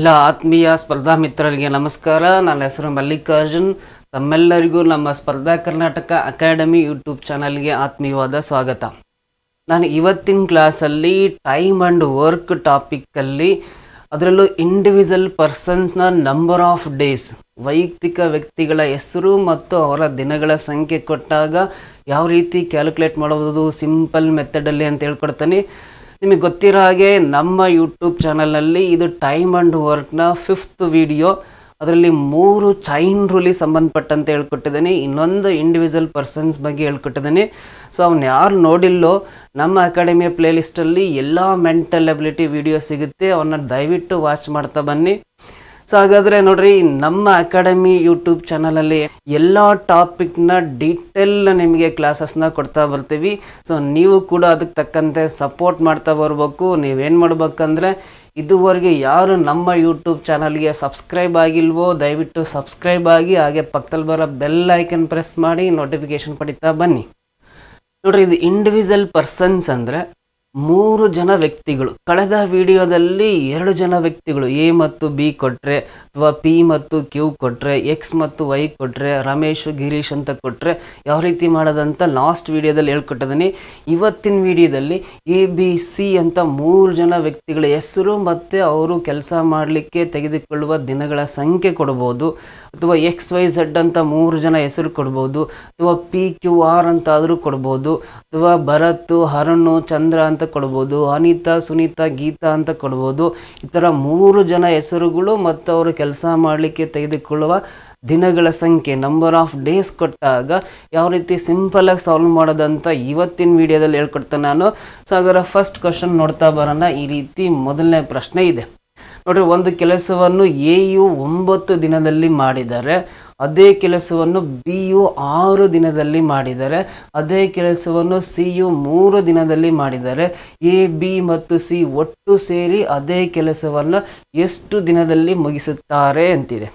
ಎಲ್ಲ ಆತ್ಮೀಯ ಸ್ಪರ್ಧಾ ಮಿತ್ರರಿಗೆ ನಮಸ್ಕಾರ ನನ್ನ ಹೆಸರು ಮಲ್ಲಿಕಾರ್ಜುನ್ ತಮ್ಮೆಲ್ಲರಿಗೂ ನಮ್ಮ ಸ್ಪರ್ಧಾ ಕರ್ನಾಟಕ ಅಕಾಡೆಮಿ ಯೂಟ್ಯೂಬ್ ಚಾನಲ್ಗೆ ಆತ್ಮೀಯವಾದ ಸ್ವಾಗತ ನಾನು ಇವತ್ತಿನ ಕ್ಲಾಸಲ್ಲಿ ಟೈಮ್ ಆ್ಯಂಡ್ ವರ್ಕ್ ಟಾಪಿಕ್ಕಲ್ಲಿ ಅದರಲ್ಲೂ ಇಂಡಿವಿಜುವಲ್ ಪರ್ಸನ್ಸ್ನ ನಂಬರ್ ಆಫ್ ಡೇಸ್ ವೈಯಕ್ತಿಕ ವ್ಯಕ್ತಿಗಳ ಹೆಸರು ಮತ್ತು ಅವರ ದಿನಗಳ ಸಂಖ್ಯೆ ಕೊಟ್ಟಾಗ ಯಾವ ರೀತಿ ಕ್ಯಾಲ್ಕುಲೇಟ್ ಮಾಡೋದು ಸಿಂಪಲ್ ಮೆಥಡಲ್ಲಿ ಅಂತ ಹೇಳ್ಕೊಡ್ತೀನಿ ನಿಮಗೆ ಗೊತ್ತಿರೋ ಹಾಗೆ ನಮ್ಮ ಯೂಟ್ಯೂಬ್ ಚಾನಲ್ನಲ್ಲಿ ಇದು ಟೈಮ್ ಆ್ಯಂಡ್ ವರ್ಕ್ನ ಫಿಫ್ತ್ ವಿಡಿಯೋ ಅದರಲ್ಲಿ ಮೂರು ಚೈನ್ ರೂಲಿಗೆ ಸಂಬಂಧಪಟ್ಟಂತೆ ಹೇಳ್ಕೊಟ್ಟಿದ್ದೀನಿ ಇನ್ನೊಂದು ಇಂಡಿವಿಜುವಲ್ ಪರ್ಸನ್ಸ್ ಬಗ್ಗೆ ಹೇಳ್ಕೊಟ್ಟಿದ್ದೀನಿ ಸೊ ಅವ್ನು ಯಾರು ನೋಡಿಲ್ಲೋ ನಮ್ಮ ಅಕಾಡೆಮಿಯ ಪ್ಲೇಲಿಸ್ಟಲ್ಲಿ ಎಲ್ಲ ಮೆಂಟಲ್ ಅಬಿಲಿಟಿ ವಿಡಿಯೋ ಸಿಗುತ್ತೆ ಅವನ್ನ ದಯವಿಟ್ಟು ವಾಚ್ ಮಾಡ್ತಾ ಬನ್ನಿ ಸೊ ಹಾಗಾದರೆ ನೋಡ್ರಿ ನಮ್ಮ ಅಕಾಡೆಮಿ ಯೂಟ್ಯೂಬ್ ಚಾನಲಲ್ಲಿ ಎಲ್ಲ ಟಾಪಿಕ್ನ ಡೀಟೇಲ್ ನಿಮಗೆ ಕ್ಲಾಸಸ್ನ ಕೊಡ್ತಾ ಬರ್ತೀವಿ ಸೊ ನೀವು ಕೂಡ ಅದಕ್ಕೆ ತಕ್ಕಂತೆ ಸಪೋರ್ಟ್ ಮಾಡ್ತಾ ಬರ್ಬೇಕು ನೀವೇನು ಮಾಡ್ಬೇಕಂದ್ರೆ ಇದುವರೆಗೆ ಯಾರು ನಮ್ಮ ಯೂಟ್ಯೂಬ್ ಚಾನಲ್ಗೆ ಸಬ್ಸ್ಕ್ರೈಬ್ ಆಗಿಲ್ವೋ ದಯವಿಟ್ಟು ಸಬ್ಸ್ಕ್ರೈಬ್ ಆಗಿ ಹಾಗೆ ಪಕ್ಕದಲ್ಲಿ ಬರೋ ಬೆಲ್ ಐಕನ್ ಪ್ರೆಸ್ ಮಾಡಿ ನೋಟಿಫಿಕೇಶನ್ ಪಡಿತಾ ಬನ್ನಿ ನೋಡ್ರಿ ಇದು ಇಂಡಿವಿಜುವಲ್ ಪರ್ಸನ್ಸ್ ಅಂದರೆ ಮೂರು ಜನ ವ್ಯಕ್ತಿಗಳು ಕಳೆದ ವಿಡಿಯೋದಲ್ಲಿ ಎರಡು ಜನ ವ್ಯಕ್ತಿಗಳು ಎ ಮತ್ತು ಬಿ ಕೊಟ್ಟರೆ ಅಥವಾ ಪಿ ಮತ್ತು ಕ್ಯೂ ಕೊಟ್ಟರೆ ಎಕ್ಸ್ ಮತ್ತು ವೈ ಕೊಟ್ಟರೆ ರಮೇಶ್ ಗಿರೀಶ್ ಅಂತ ಕೊಟ್ಟರೆ ಯಾವ ರೀತಿ ಮಾಡೋದಂತ ಲಾಸ್ಟ್ ವಿಡಿಯೋದಲ್ಲಿ ಹೇಳ್ಕೊಟ್ಟಿದ್ದೀನಿ ಇವತ್ತಿನ ವಿಡಿಯೋದಲ್ಲಿ ಎ ಬಿ ಸಿ ಅಂತ ಮೂರು ಜನ ವ್ಯಕ್ತಿಗಳ ಹೆಸರು ಮತ್ತು ಅವರು ಕೆಲಸ ಮಾಡಲಿಕ್ಕೆ ತೆಗೆದುಕೊಳ್ಳುವ ದಿನಗಳ ಸಂಖ್ಯೆ ಕೊಡ್ಬೋದು ಅಥವಾ ಎಕ್ಸ್ ವೈ ಝೆಡ್ ಅಂತ ಮೂರು ಜನ ಹೆಸರು ಕೊಡ್ಬೋದು ಅಥವಾ ಪಿ ಕ್ಯೂ ಆರ್ ಅಂತ ಆದರೂ ಕೊಡ್ಬೋದು ಅಥವಾ ಭರತ್ ಹರಣು ಚಂದ್ರ ಅಂತ ಕೊಡ್ಬೋದು ಅನಿತಾ ಸುನೀತಾ ಗೀತಾ ಅಂತ ಕೊಡ್ಬೋದು ಈ ಥರ ಮೂರು ಜನ ಹೆಸರುಗಳು ಮತ್ತು ಅವರು ಕೆಲಸ ಮಾಡಲಿಕ್ಕೆ ತೆಗೆದುಕೊಳ್ಳುವ ದಿನಗಳ ಸಂಖ್ಯೆ ನಂಬರ್ ಆಫ್ ಡೇಸ್ ಕೊಟ್ಟಾಗ ಯಾವ ರೀತಿ ಸಿಂಪಲಾಗಿ ಸಾಲ್ವ್ ಮಾಡೋದಂತ ಇವತ್ತಿನ ವಿಡಿಯೋದಲ್ಲಿ ಹೇಳ್ಕೊಡ್ತೇನೆ ನಾನು ಸೊ ಹಾಗಾದ್ರೆ ಫಸ್ಟ್ ಕ್ವಶನ್ ನೋಡ್ತಾ ಬರೋಣ ಈ ರೀತಿ ಮೊದಲನೇ ಪ್ರಶ್ನೆ ಇದೆ ನೋಡ್ರಿ ಒಂದು ಕೆಲಸವನ್ನು ಎ ಯು ಒಂಬತ್ತು ದಿನದಲ್ಲಿ ಮಾಡಿದ್ದಾರೆ ಅದೇ ಕೆಲಸವನ್ನು ಬಿ ಯು ಆರು ದಿನದಲ್ಲಿ ಮಾಡಿದ್ದಾರೆ ಅದೇ ಕೆಲಸವನ್ನು ಸಿ ಯು ಮೂರು ದಿನದಲ್ಲಿ ಮಾಡಿದ್ದಾರೆ ಎ ಬಿ ಮತ್ತು ಸಿ ಒಟ್ಟು ಸೇರಿ ಅದೇ ಕೆಲಸವನ್ನು ಎಷ್ಟು ದಿನದಲ್ಲಿ ಮುಗಿಸುತ್ತಾರೆ ಅಂತಿದೆ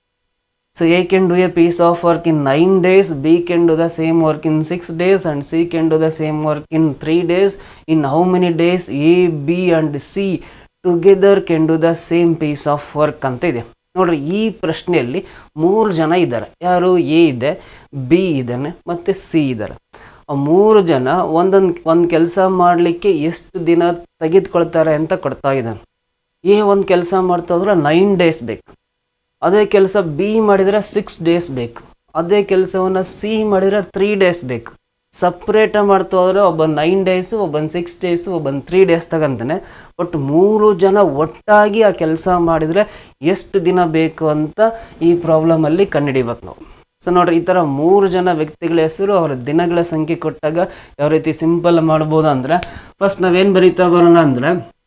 so A can do a piece of work in nine days B can do the same work in six days and C can do the same work in three days in how many days A B and C together can do the same piece of work ಅಂತ ಇದೆ ನೋಡ್ರಿ ಈ ಪ್ರಶ್ನೆಯಲ್ಲಿ ಮೂರು ಜನ ಇದ್ದಾರೆ ಯಾರು A ಇದೆ ಬಿ ಇದ್ದಾನೆ ಮತ್ತು ಸಿ ಇದ್ದಾರೆ ಆ ಮೂರು ಜನ ಒಂದೊಂದು ಒಂದು ಕೆಲಸ ಮಾಡಲಿಕ್ಕೆ ಎಷ್ಟು ದಿನ ತೆಗೆದುಕೊಳ್ತಾರೆ ಅಂತ ಕೊಡ್ತಾ ಇದ್ದಾನೆ ಎ ಒಂದು ಕೆಲಸ ಮಾಡ್ತಾ ಹೋದ್ರೆ ನೈನ್ ಡೇಸ್ ಬೇಕು ಅದೇ ಕೆಲಸ ಬಿ ಮಾಡಿದರೆ ಸಿಕ್ಸ್ ಡೇಸ್ ಬೇಕು ಅದೇ ಕೆಲಸವನ್ನು ಸಿ ಮಾಡಿದರೆ ತ್ರೀ ಡೇಸ್ ಬೇಕು ಸಪ್ರೇಟ ಮಾಡ್ತಾ ಹೋದ್ರೆ ಒಬ್ಬ ನೈನ್ ಡೇಸು ಒಬ್ಬನ ಸಿಕ್ಸ್ ಡೇಸು ಒಬ್ಬನ ತ್ರೀ ಡೇಸ್ ತಗೊಂತಾನೆ ಬಟ್ ಮೂರು ಜನ ಒಟ್ಟಾಗಿ ಆ ಕೆಲಸ ಮಾಡಿದರೆ ಎಷ್ಟು ದಿನ ಬೇಕು ಅಂತ ಈ ಪ್ರಾಬ್ಲಮಲ್ಲಿ ಕಂಡುಹಿಡಿಬೇಕು ನಾವು ಸೊ ನೋಡ್ರಿ ಈ ಥರ ಮೂರು ಜನ ವ್ಯಕ್ತಿಗಳ ಹೆಸರು ಅವರ ದಿನಗಳ ಸಂಖ್ಯೆ ಕೊಟ್ಟಾಗ ಯಾವ ರೀತಿ ಸಿಂಪಲ್ ಮಾಡ್ಬೋದು ಅಂದರೆ ಫಸ್ಟ್ ನಾವೇನು ಬರೀತಾ ಬರೋಣ ಅಂದರೆ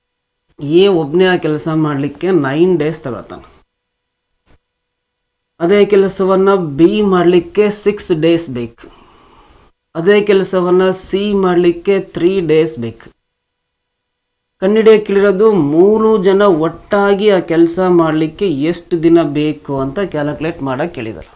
ಎ ಒಬ್ಬನೇ ಆ ಕೆಲಸ ಮಾಡಲಿಕ್ಕೆ ನೈನ್ ಡೇಸ್ ತಗೊಳ್ತಾನೆ ಅದೇ ಕೆಲಸವನ್ನು ಬಿ ಮಾಡಲಿಕ್ಕೆ ಸಿಕ್ಸ್ ಡೇಸ್ ಬೇಕು ಅದೇ ಕೆಲಸವನ್ನು ಸಿ ಮಾಡಲಿಕ್ಕೆ ತ್ರೀ ಡೇಸ್ ಬೇಕು ಕಂಡಿಡಿಯಕ್ಕಿಳಿರೋದು ಮೂರು ಜನ ಒಟ್ಟಾಗಿ ಆ ಕೆಲಸ ಮಾಡಲಿಕ್ಕೆ ಎಷ್ಟು ದಿನ ಬೇಕು ಅಂತ ಕ್ಯಾಲ್ಕುಲೇಟ್ ಮಾಡಕ್ಕೆ ಹೇಳಿದ್ದಾರೆ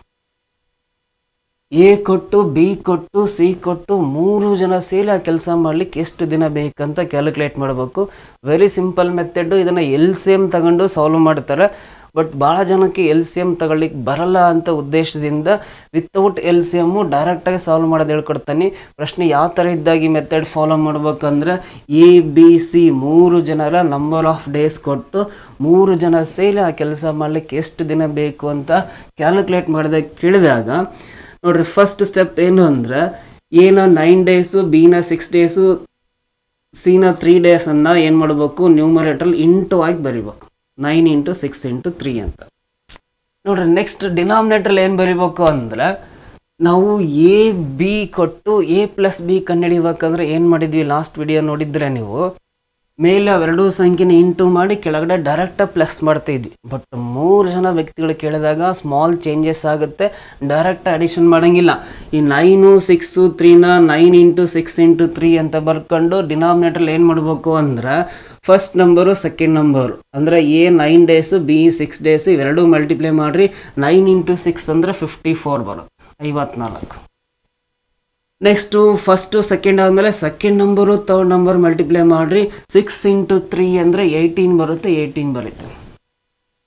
ಎ ಕೊಟ್ಟು ಬಿ ಕೊಟ್ಟು ಸಿ ಕೊಟ್ಟು ಮೂರು ಜನ ಸೇರಿ ಆ ಕೆಲಸ ಮಾಡಲಿಕ್ಕೆ ಎಷ್ಟು ದಿನ ಬೇಕಂತ ಕ್ಯಾಲ್ಕುಲೇಟ್ ಮಾಡಬೇಕು ವೆರಿ ಸಿಂಪಲ್ ಮೆಥಡು ಇದನ್ನು ಎಲ್ ಸಿ ಎಮ್ ತಗೊಂಡು ಸಾಲ್ವ್ ಮಾಡ್ತಾರೆ ಬಟ್ ಭಾಳ ಜನಕ್ಕೆ ಎಲ್ ಸಿ ಎಮ್ ತಗೊಳ್ಳಿಕ್ಕೆ ಬರಲ್ಲ ಅಂತ ಉದ್ದೇಶದಿಂದ ವಿತೌಟ್ ಎಲ್ ಸಿ ಎಮ್ಮು ಡೈರೆಕ್ಟಾಗಿ ಸಾಲ್ವ್ ಮಾಡೋದು ಹೇಳ್ಕೊಡ್ತಾನೆ ಪ್ರಶ್ನೆ ಯಾವ ಥರ ಇದ್ದಾಗ ಈ ಮೆಥಡ್ ಫಾಲೋ ಮಾಡ್ಬೇಕಂದ್ರೆ ಎ ಬಿ ಸಿ ಮೂರು ಜನರ ನಂಬರ್ ಆಫ್ ಡೇಸ್ ಕೊಟ್ಟು ಮೂರು ಜನ ಸೇರಿ ಆ ಕೆಲಸ ಮಾಡಲಿಕ್ಕೆ ಎಷ್ಟು ದಿನ ಬೇಕು ಅಂತ ಕ್ಯಾಲ್ಕುಲೇಟ್ ಮಾಡಿದಾಗ ಕೇಳಿದಾಗ ನೋಡ್ರಿ ಫಸ್ಟ್ ಸ್ಟೆಪ್ ಏನು ಅಂದ್ರೆ ಎನ ನೈನ್ ಡೇಸು ಬಿನ ಸಿಕ್ಸ್ ಡೇಸು ಸಿನ ತ್ರೀ ಡೇಸನ್ನು ಏನು ಮಾಡಬೇಕು ನ್ಯೂಮರೇಟರ್ ಇಂಟು ಆಗಿ ಬರಿಬೇಕು nine into six into three ಅಂತ ನೋಡ್ರಿ ನೆಕ್ಸ್ಟ್ ಡಿನಾಮಿನೇಟ್ರಲ್ಲಿ ಏನು ಬರಿಬೇಕು ಅಂದ್ರೆ ನಾವು ಎ ಬಿ ಕೊಟ್ಟು ಎ ಪ್ಲಸ್ ಬಿ ಕಂಡುಹಿಡಿಬೇಕಂದ್ರೆ ಏನು ಮಾಡಿದ್ವಿ ಲಾಸ್ಟ್ ವಿಡಿಯೋ ನೋಡಿದ್ರೆ ನೀವು ಮೇಲೆ ಅವೆರಡೂ ಸಂಖ್ಯೆನ ಇಂಟು ಮಾಡಿ ಕೆಳಗಡೆ ಡೈರೆಕ್ಟಾಗಿ ಪ್ಲಸ್ ಮಾಡ್ತಾ ಇದ್ವಿ ಬಟ್ ಮೂರು ಜನ ವ್ಯಕ್ತಿಗಳು ಕೇಳಿದಾಗ ಸ್ಮಾಲ್ ಚೇಂಜಸ್ ಆಗುತ್ತೆ ಡೈರೆಕ್ಟ್ ಅಡಿಷನ್ ಮಾಡೋಂಗಿಲ್ಲ ಈ ನೈನು ಸಿಕ್ಸು ತ್ರೀನ nine into six into three ಅಂತ ಬರ್ಕೊಂಡು ಡಿನಾಮಿನೇಟ್ರಲ್ಲಿ ಏನು ಮಾಡಬೇಕು ಅಂದ್ರೆ ಫಸ್ಟ್ ನಂಬರು ಸೆಕೆಂಡ್ ನಂಬರು ಅಂದರೆ A nine days B six days ಇವೆರಡೂ ಮಲ್ಟಿಪ್ಲೈ ಮಾಡಿರಿ ನೈನ್ ಇಂಟು ಸಿಕ್ಸ್ ಅಂದರೆ ಫಿಫ್ಟಿ ಫೋರ್ ಬರುತ್ತೆ ಐವತ್ನಾಲ್ಕು ನೆಕ್ಸ್ಟು ಫಸ್ಟು ಸೆಕೆಂಡ್ ಆದಮೇಲೆ second number third number multiply ಮಾಡಿರಿ ಸಿಕ್ಸ್ ಇಂಟು ತ್ರೀ ಅಂದರೆ ಏಯ್ಟೀನ್ ಬರುತ್ತೆ ಏಯ್ಟೀನ್ ಬರುತ್ತೆ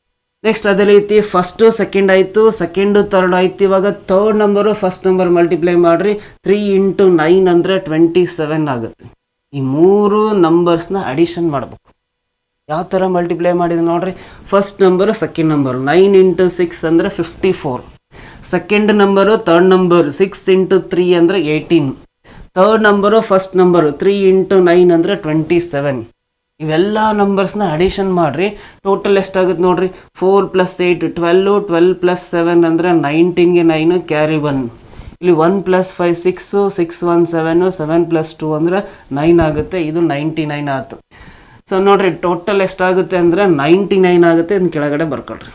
ನೆಕ್ಸ್ಟ್ ಅದೇ ರೀತಿ ಫಸ್ಟು ಸೆಕೆಂಡ್ ಆಯಿತು ಸೆಕೆಂಡು ತರ್ಡ್ ಆಯಿತು ಇವಾಗ third number first number multiply ಮಾಡಿರಿ ತ್ರೀ ಇಂಟು ನೈನ್ ಅಂದರೆ ಟ್ವೆಂಟಿ ಸೆವೆನ್ ಆಗುತ್ತೆ ಈ ಮೂರು ನಂಬರ್ಸ್ನ ಅಡಿಷನ್ ಮಾಡಬೇಕು ಯಾವ ಥರ ಮಲ್ಟಿಪ್ಲೈ ಮಾಡಿದೆ ನೋಡ್ರಿ first number second number nine into six ಅಂದರೆ fifty four second number third number six into three ಅಂದರೆ eighteen third number first number three into nine ಅಂದರೆ ಟ್ವೆಂಟಿ ಸೆವೆನ್ ಇವೆಲ್ಲ ನಂಬರ್ಸ್ನ ಅಡಿಷನ್ ಮಾಡಿರಿ ಟೋಟಲ್ ಎಷ್ಟಾಗುತ್ತೆ ನೋಡ್ರಿ four plus eight twelve twelve plus seven ಅಂದರೆ ನೈನ್ಟೀನ್ಗೆ ನೈನು ಕ್ಯಾರಿ ಒನ್ ಇಲ್ಲಿ one plus five six six one seven seven plus two ಅಂದರೆ ನೈನ್ ಆಗುತ್ತೆ ಇದು ನೈಂಟಿ ನೈನ್ ಆಯಿತು ಸೊ ನೋಡ್ರಿ ಟೋಟಲ್ ಎಷ್ಟಾಗುತ್ತೆ ಅಂದರೆ ನೈಂಟಿ ನೈನ್ ಆಗುತ್ತೆ ಇದನ್ನ ಕೆಳಗಡೆ ಬರ್ಕೊಳ್ರಿ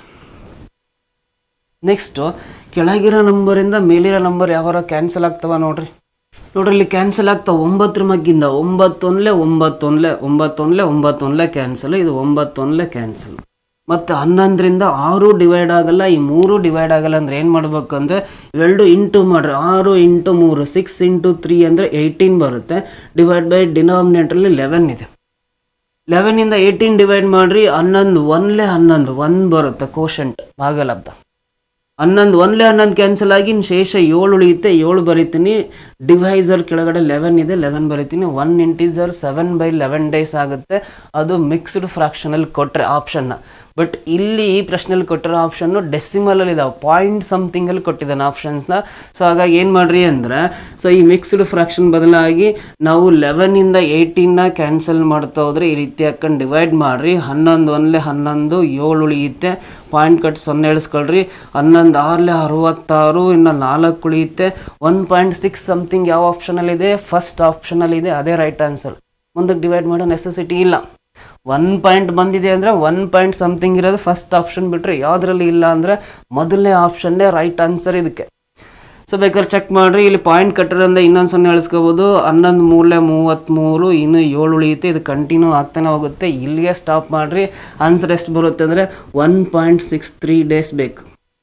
ನೆಕ್ಸ್ಟು ಕೆಳಗಿರೋ ನಂಬರಿಂದ ಮೇಲಿರೋ ನಂಬರ್ ಯಾವಾರ ಕ್ಯಾನ್ಸಲ್ ಆಗ್ತವ ನೋಡ್ರಿ ನೋಡ್ರಿ ಇಲ್ಲಿ ಕ್ಯಾನ್ಸಲ್ ಆಗ್ತಾವ ಒಂಬತ್ತರ ಮಗ್ಗಿಂದ ಒಂಬತ್ತೊಂದ್ಲೆ ಒಂಬತ್ತೊಂದ್ಲೆ ಒಂಬತ್ತೊಂದ್ಲೆ ಒಂಬತ್ತೊಂದ್ಲೆ ಕ್ಯಾನ್ಸಲ್ ಇದು ಒಂಬತ್ತೊಂದ್ಲೆ ಕ್ಯಾನ್ಸಲ್ ಮತ್ತು ಹನ್ನೊಂದರಿಂದ ಆರು ಡಿವೈಡ್ ಆಗಲ್ಲ ಈ ಮೂರು ಡಿವೈಡ್ ಆಗಲ್ಲ ಅಂದ್ರೆ ಏನು ಮಾಡ್ಬೇಕು ಅಂದರೆ ಇವೆರಡು ಇಂಟು ಮಾಡ್ರಿ ಆರು ಇಂಟು ಮೂರು ಸಿಕ್ಸ್ ಇಂಟು ತ್ರೀ ಅಂದರೆ ಏಯ್ಟೀನ್ ಬರುತ್ತೆ ಡಿವೈಡ್ ಬೈ ಡಿನಾಮಿನೇಟ್ರಲ್ಲಿ ಲೆವೆನ್ ಇದೆ ಲೆವೆನಿಂದ ಏಯ್ಟೀನ್ ಡಿವೈಡ್ ಮಾಡಿರಿ ಹನ್ನೊಂದು ಒನ್ಲೆ ಹನ್ನೊಂದು ಒನ್ ಬರುತ್ತೆ ಕೋಶಂಟ್ ಭಾಗಲಬ್ಧ ಹನ್ನೊಂದು ಒನ್ಲೆ ಹನ್ನೊಂದು ಕ್ಯಾನ್ಸಲ್ ಆಗಿ ಇನ್ನು ಶೇಷ ಏಳು ಉಳಿಯುತ್ತೆ ಏಳು ಬರಿತೀನಿ ಡಿವೈಸರ್ ಕೆಳಗಡೆ ಲೆವೆನ್ ಇದೆ ಲೆವೆನ್ ಬರಿತೀನಿ ಒನ್ ಇಂಟೀಸರ್ ಸೆವೆನ್ ಬೈ ಲೆವೆನ್ ಡೇಸ್ ಆಗುತ್ತೆ ಅದು ಮಿಕ್ಸ್ಡ್ ಫ್ರಾಕ್ಷನಲ್ಲಿ ಕೊಟ್ಟರೆ ಆಪ್ಷನ್ನ ಬಟ್ ಇಲ್ಲಿ ಈ ಪ್ರಶ್ನೆಯಲ್ಲಿ ಕೊಟ್ಟಿರೋ ಆಪ್ಷನ್ನು ಡೆಸಿಮಲಲ್ಲಿ ಇದಾವೆ ಪಾಯಿಂಟ್ ಸಮಥಿಂಗಲ್ಲಿ ಕೊಟ್ಟಿದ್ದಾನೆ ಆಪ್ಷನ್ಸ್ನ ಸೊ ಹಾಗಾಗಿ ಏನು ಮಾಡ್ರಿ ಅಂದರೆ ಸೊ ಈ ಮಿಕ್ಸ್ಡ್ ಫ್ರಾಕ್ಷನ್ ಬದಲಾಗಿ ನಾವು ಲೆವೆನಿಂದ ಏಯ್ಟೀನ್ನ ಕ್ಯಾನ್ಸಲ್ ಮಾಡ್ತಾ ಹೋದ್ರೆ ಈ ರೀತಿ ಹಾಕೊಂಡು ಡಿವೈಡ್ ಮಾಡಿರಿ ಹನ್ನೊಂದು ಒಂದ್ಲೆ ಹನ್ನೊಂದು ಏಳು ಉಳಿಯುತ್ತೆ ಪಾಯಿಂಟ್ ಕಟ್ ಸೊನ್ನೆ ಇಳಿಸ್ಕೊಳ್ರಿ ಹನ್ನೊಂದು ಆರ್ಲೆ ಅರವತ್ತಾರು ಇನ್ನು ನಾಲ್ಕು ಉಳಿಯುತ್ತೆ ಒನ್ ಪಾಯಿಂಟ್ ಸಿಕ್ಸ್ ಸಮಥಿಂಗ್ ಯಾವ ಆಪ್ಷನಲ್ಲಿದೆ ಫಸ್ಟ್ ಆಪ್ಷನಲ್ಲಿದೆ ಅದೇ ರೈಟ್ ಆನ್ಸರ್ ಮುಂದಕ್ಕೆ ಡಿವೈಡ್ ಮಾಡೋ ನೆಸೆಸಿಟಿ ಇಲ್ಲ ಒನ್ ಪಾಯಿಂಟ್ ಬಂದಿದೆ ಅಂದರೆ ಒನ್ ಪಾಯಿಂಟ್ ಸಮಥಿಂಗ್ ಇರೋದು ಫಸ್ಟ್ ಆಪ್ಷನ್ ಬಿಟ್ಟರೆ ಯಾವುದ್ರಲ್ಲಿ ಇಲ್ಲ ಅಂದರೆ ಮೊದಲನೇ ಆಪ್ಷನ್ನೇ ರೈಟ್ ಆನ್ಸರ್ ಇದಕ್ಕೆ ಸೊ ಬೇಕಾದ್ರೆ ಚೆಕ್ ಮಾಡಿರಿ ಇಲ್ಲಿ ಪಾಯಿಂಟ್ ಕಟ್ಟಿರೋದ್ರಿಂದ ಇನ್ನೊಂದು ಸೊನ್ನೆ ಇಳಿಸ್ಕೋಬೋದು ಹನ್ನೊಂದು ಮೂರಲೆ ಮೂವತ್ತ್ಮೂರು ಇನ್ನು ಏಳು ಉಳಿಯುತ್ತೆ ಇದು ಕಂಟಿನ್ಯೂ ಆಗ್ತಾನೆ ಹೋಗುತ್ತೆ ಇಲ್ಲಿಗೆ ಸ್ಟಾಪ್ ಮಾಡಿರಿ ಆನ್ಸರ್ ಎಷ್ಟು ಬರುತ್ತೆ ಅಂದರೆ one point six three days ಬೇಕು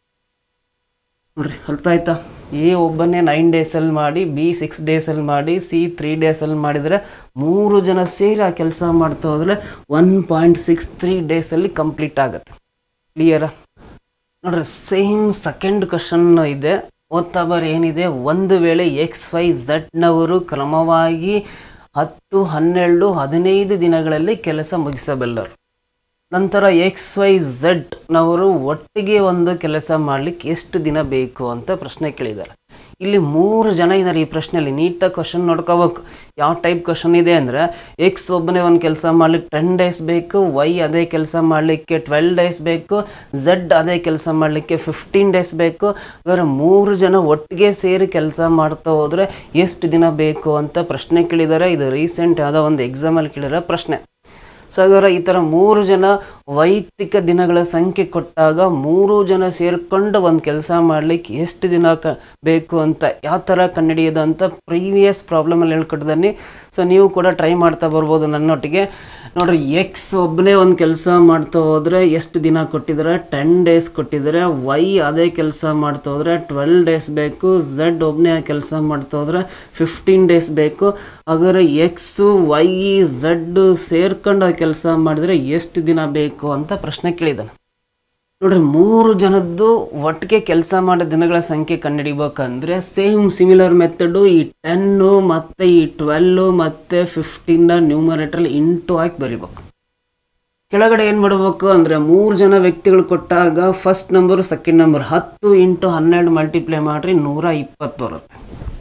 ನೋಡ್ರಿ ಅರ್ಥ ಆಯ್ತಾ ಎ ಒಬ್ಬನೇ ನೈನ್ ಡೇಸಲ್ಲಿ ಮಾಡಿ ಬಿ ಸಿಕ್ಸ್ ಡೇಸಲ್ಲಿ ಮಾಡಿ ಸಿ ತ್ರೀ ಡೇಸಲ್ಲಿ ಮಾಡಿದರೆ ಮೂರು ಜನ ಸೇರಿ ಆ ಕೆಲಸ ಮಾಡ್ತಾ ಹೋದರೆ ಒನ್ ಪಾಯಿಂಟ್ ಸಿಕ್ಸ್ ತ್ರೀ ಡೇಸಲ್ಲಿ ಕಂಪ್ಲೀಟ್ ಆಗುತ್ತೆ ಕ್ಲಿಯರಾ ನೋಡ್ರಿ ಸೇಮ್ ಸೆಕೆಂಡ್ ಕ್ವಶನ್ ಇದೆ ಓದ್ತಾ ಬರ್ ಏನಿದೆ ಒಂದು ವೇಳೆ ಎಕ್ಸ್ ವೈ ಝಡ್ನವರು ಕ್ರಮವಾಗಿ ಹತ್ತು ಹನ್ನೆರಡು ಹದಿನೈದು ದಿನಗಳಲ್ಲಿ ಕೆಲಸ ಮುಗಿಸಬಲ್ಲರು ನಂತರ ಎಕ್ಸ್ ವೈ ಝಡ್ನವರು ಒಟ್ಟಿಗೆ ಒಂದು ಕೆಲಸ ಮಾಡಲಿಕ್ಕೆ ಎಷ್ಟು ದಿನ ಬೇಕು ಅಂತ ಪ್ರಶ್ನೆ ಕೇಳಿದ್ದಾರೆ ಇಲ್ಲಿ ಮೂರು ಜನ ಇದ್ದಾರೆ ಈ ಪ್ರಶ್ನೆಯಲ್ಲಿ ನೀಟಾಗಿ ಕ್ವಶನ್ ನೋಡ್ಕೋಬೇಕು ಯಾವ ಟೈಪ್ ಕ್ವಶನ್ ಇದೆ ಅಂದರೆ ಎಕ್ಸ್ ಒಬ್ಬನೇ ಒಂದು ಕೆಲಸ ಮಾಡ್ಲಿಕ್ಕೆ ಟೆನ್ ಡೇಸ್ ಬೇಕು ವೈ ಅದೇ ಕೆಲಸ ಮಾಡಲಿಕ್ಕೆ ಟ್ವೆಲ್ ಡೇಸ್ ಬೇಕು ಝಡ್ ಅದೇ ಕೆಲಸ ಮಾಡಲಿಕ್ಕೆ ಫಿಫ್ಟೀನ್ ಡೇಸ್ ಬೇಕು ಹಾಗಾದ್ರೆ ಮೂರು ಜನ ಒಟ್ಟಿಗೆ ಸೇರಿ ಕೆಲಸ ಮಾಡ್ತಾ ಹೋದರೆ ಎಷ್ಟು ದಿನ ಬೇಕು ಅಂತ ಪ್ರಶ್ನೆ ಕೇಳಿದ್ದಾರೆ ಇದು ರೀಸೆಂಟ್ ಯಾವುದೋ ಒಂದು ಎಕ್ಸಾಮಲ್ಲಿ ಕೇಳಿರೋ ಪ್ರಶ್ನೆ ಸೊ ಹಾಗಾದ್ರೆ ಈ ಥರ ಮೂರು ಜನ ವೈಯಕ್ತಿಕ ದಿನಗಳ ಸಂಖ್ಯೆ ಕೊಟ್ಟಾಗ ಮೂರು ಜನ ಸೇರ್ಕೊಂಡು ಒಂದು ಕೆಲಸ ಮಾಡ್ಲಿಕ್ಕೆ ಎಷ್ಟು ದಿನ ಕ ಬೇಕು ಅಂತ ಯಾವ ಥರ ಕಂಡುಹಿಡಿಯೋದು ಅಂತ ಪ್ರೀವಿಯಸ್ ಪ್ರಾಬ್ಲಮಲ್ಲಿ ಹೇಳ್ಕೊಟ್ಟಿದ್ದಾನೆ ಸೊ ನೀವು ಕೂಡ ಟ್ರೈ ಮಾಡ್ತಾ ಬರ್ಬೋದು ನನ್ನೊಟ್ಟಿಗೆ ನೋಡ್ರಿ ಎಕ್ಸ್ ಒಬ್ಬನೇ ಒಂದು ಕೆಲಸ ಮಾಡ್ತಾ ಹೋದರೆ ಎಷ್ಟು ದಿನ ಕೊಟ್ಟಿದ್ದಾರೆ ಟೆನ್ ಡೇಸ್ ಕೊಟ್ಟಿದ್ದಾರೆ ವೈ ಅದೇ ಕೆಲಸ ಮಾಡ್ತಾ ಹೋದರೆ ಟ್ವೆಲ್ ಡೇಸ್ ಬೇಕು ಝಡ್ ಒಬ್ಬನೇ ಕೆಲಸ ಮಾಡ್ತಾ ಹೋದರೆ ಫಿಫ್ಟೀನ್ ಡೇಸ್ ಬೇಕು ಹಾಗಾದ್ರೆ ಎಕ್ಸು ವೈ ಝಡ್ ಸೇರ್ಕೊಂಡು ಆ ಕೆಲಸ ಮಾಡಿದರೆ ಎಷ್ಟು ದಿನ ಬೇಕು ಅಂತ ಪ್ರಶ್ನೆ ಕೇಳಿದ್ದಾನೆ ನೋಡ್ರಿ ಮೂರು ಜನದ್ದು ಒಟ್ಟಿಗೆ ಕೆಲಸ ಮಾಡೋ ದಿನಗಳ ಸಂಖ್ಯೆ ಕಂಡುಹಿಡಿಬೇಕಂದ್ರೆ ಸೇಮ್ ಸಿಮಿಲರ್ ಮೆಥಡು ಈ ಟೆನ್ನು ಮತ್ತು ಈ ಟ್ವೆಲ್ಲು ಮತ್ತು ಫಿಫ್ಟೀನ್ನ ನ್ಯೂಮರೇಟ್ರಲ್ಲಿ ಇಂಟು ಹಾಕಿ ಬರಿಬೇಕು ಕೆಳಗಡೆ ಏನು ಮಾಡಬೇಕು ಅಂದರೆ ಮೂರು ಜನ ವ್ಯಕ್ತಿಗಳು ಕೊಟ್ಟಾಗ ಫಸ್ಟ್ ನಂಬರು ಸೆಕೆಂಡ್ ನಂಬರ್ ಹತ್ತು ಇಂಟು ಹನ್ನೆರಡು ಮಲ್ಟಿಪ್ಲೈ ಮಾಡಿರಿ ನೂರ ಇಪ್ಪತ್ತು ಬರುತ್ತೆ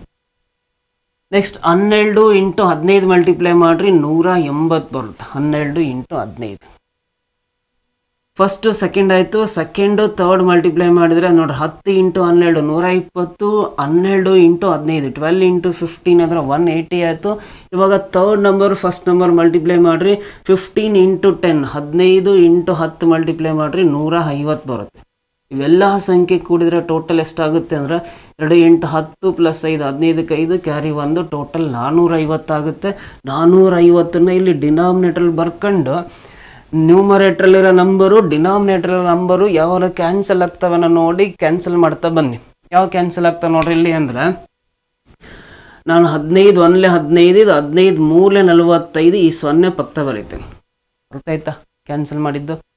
ನೆಕ್ಸ್ಟ್ ಹನ್ನೆರಡು ಇಂಟು ಹದಿನೈದು ಮಲ್ಟಿಪ್ಲೈ ಮಾಡಿರಿ ನೂರ ಎಂಬತ್ತು ಬರುತ್ತೆ ಹನ್ನೆರಡು ಇಂಟು ಹದಿನೈದು ಫಸ್ಟು ಸೆಕೆಂಡ್ ಆಯಿತು ಸೆಕೆಂಡು ತರ್ಡ್ ಮಲ್ಟಿಪ್ಲೈ ಮಾಡಿದರೆ ನೋಡ್ರಿ ಹತ್ತು ಇಂಟು ಹನ್ನೆರಡು ನೂರ ಇಪ್ಪತ್ತು ಹನ್ನೆರಡು ಇಂಟು ಹದಿನೈದು ಟ್ವೆಲ್ ಇಂಟು ಫಿಫ್ಟೀನ್ ಅಂದರೆ ಒನ್ ಏಯ್ಟಿ ಆಯಿತು ಇವಾಗ third number first number multiply ಮಾಡಿರಿ ಫಿಫ್ಟೀನ್ ಇಂಟು ಟೆನ್ ಹದಿನೈದು ಇಂಟು ಹತ್ತು ಮಲ್ಟಿಪ್ಲೈ ಮಾಡಿರಿ ನೂರ ಐವತ್ತು ಬರುತ್ತೆ ಇವೆಲ್ಲ ಸಂಖ್ಯೆ ಕೂಡಿದರೆ ಟೋಟಲ್ ಎಷ್ಟಾಗುತ್ತೆ ಅಂದರೆ ಎರಡು ಎಂಟು ಹತ್ತು ಪ್ಲಸ್ ಐದು ಹದಿನೈದಕ್ಕೆ ಐದು ಕ್ಯಾರಿ ಒಂದು ಟೋಟಲ್ ನಾನ್ನೂರ ಐವತ್ತಾಗುತ್ತೆ ನಾನ್ನೂರ ಐವತ್ತನ್ನು ಇಲ್ಲಿ ಡಿನಾಮಿನೇಟ್ರಲ್ಲಿ ಬರ್ಕೊಂಡು ನ್ಯೂಮರೇಟ್ರಲ್ಲಿರೋ ನಂಬರು ಡಿನಾಮಿನೇಟ್ರಲ್ಲಿರೋ ನಂಬರು ಯಾವಾಗ ಕ್ಯಾನ್ಸಲ್ ಆಗ್ತವನ್ನ ನೋಡಿ ಕ್ಯಾನ್ಸಲ್ ಮಾಡ್ತಾ ಬನ್ನಿ ಯಾವ ಕ್ಯಾನ್ಸಲ್ ಆಗ್ತಾವೆ ನೋಡ್ರಿ ಇಲ್ಲಿ ಅಂದ್ರೆ ನಾನು ಹದಿನೈದು ಒಂದ್ಲೆ ಹದಿನೈದು ಇದು ಹದಿನೈದು ಮೂರಲೆ ನಲವತ್ತೈದು ಈ ಸೊನ್ನೆ ಪಕ್ಕ ಬರೀತೇನೆ ಅರ್ಥ ಆಯ್ತಾ ಕ್ಯಾನ್ಸಲ್ ಮಾಡಿದ್ದು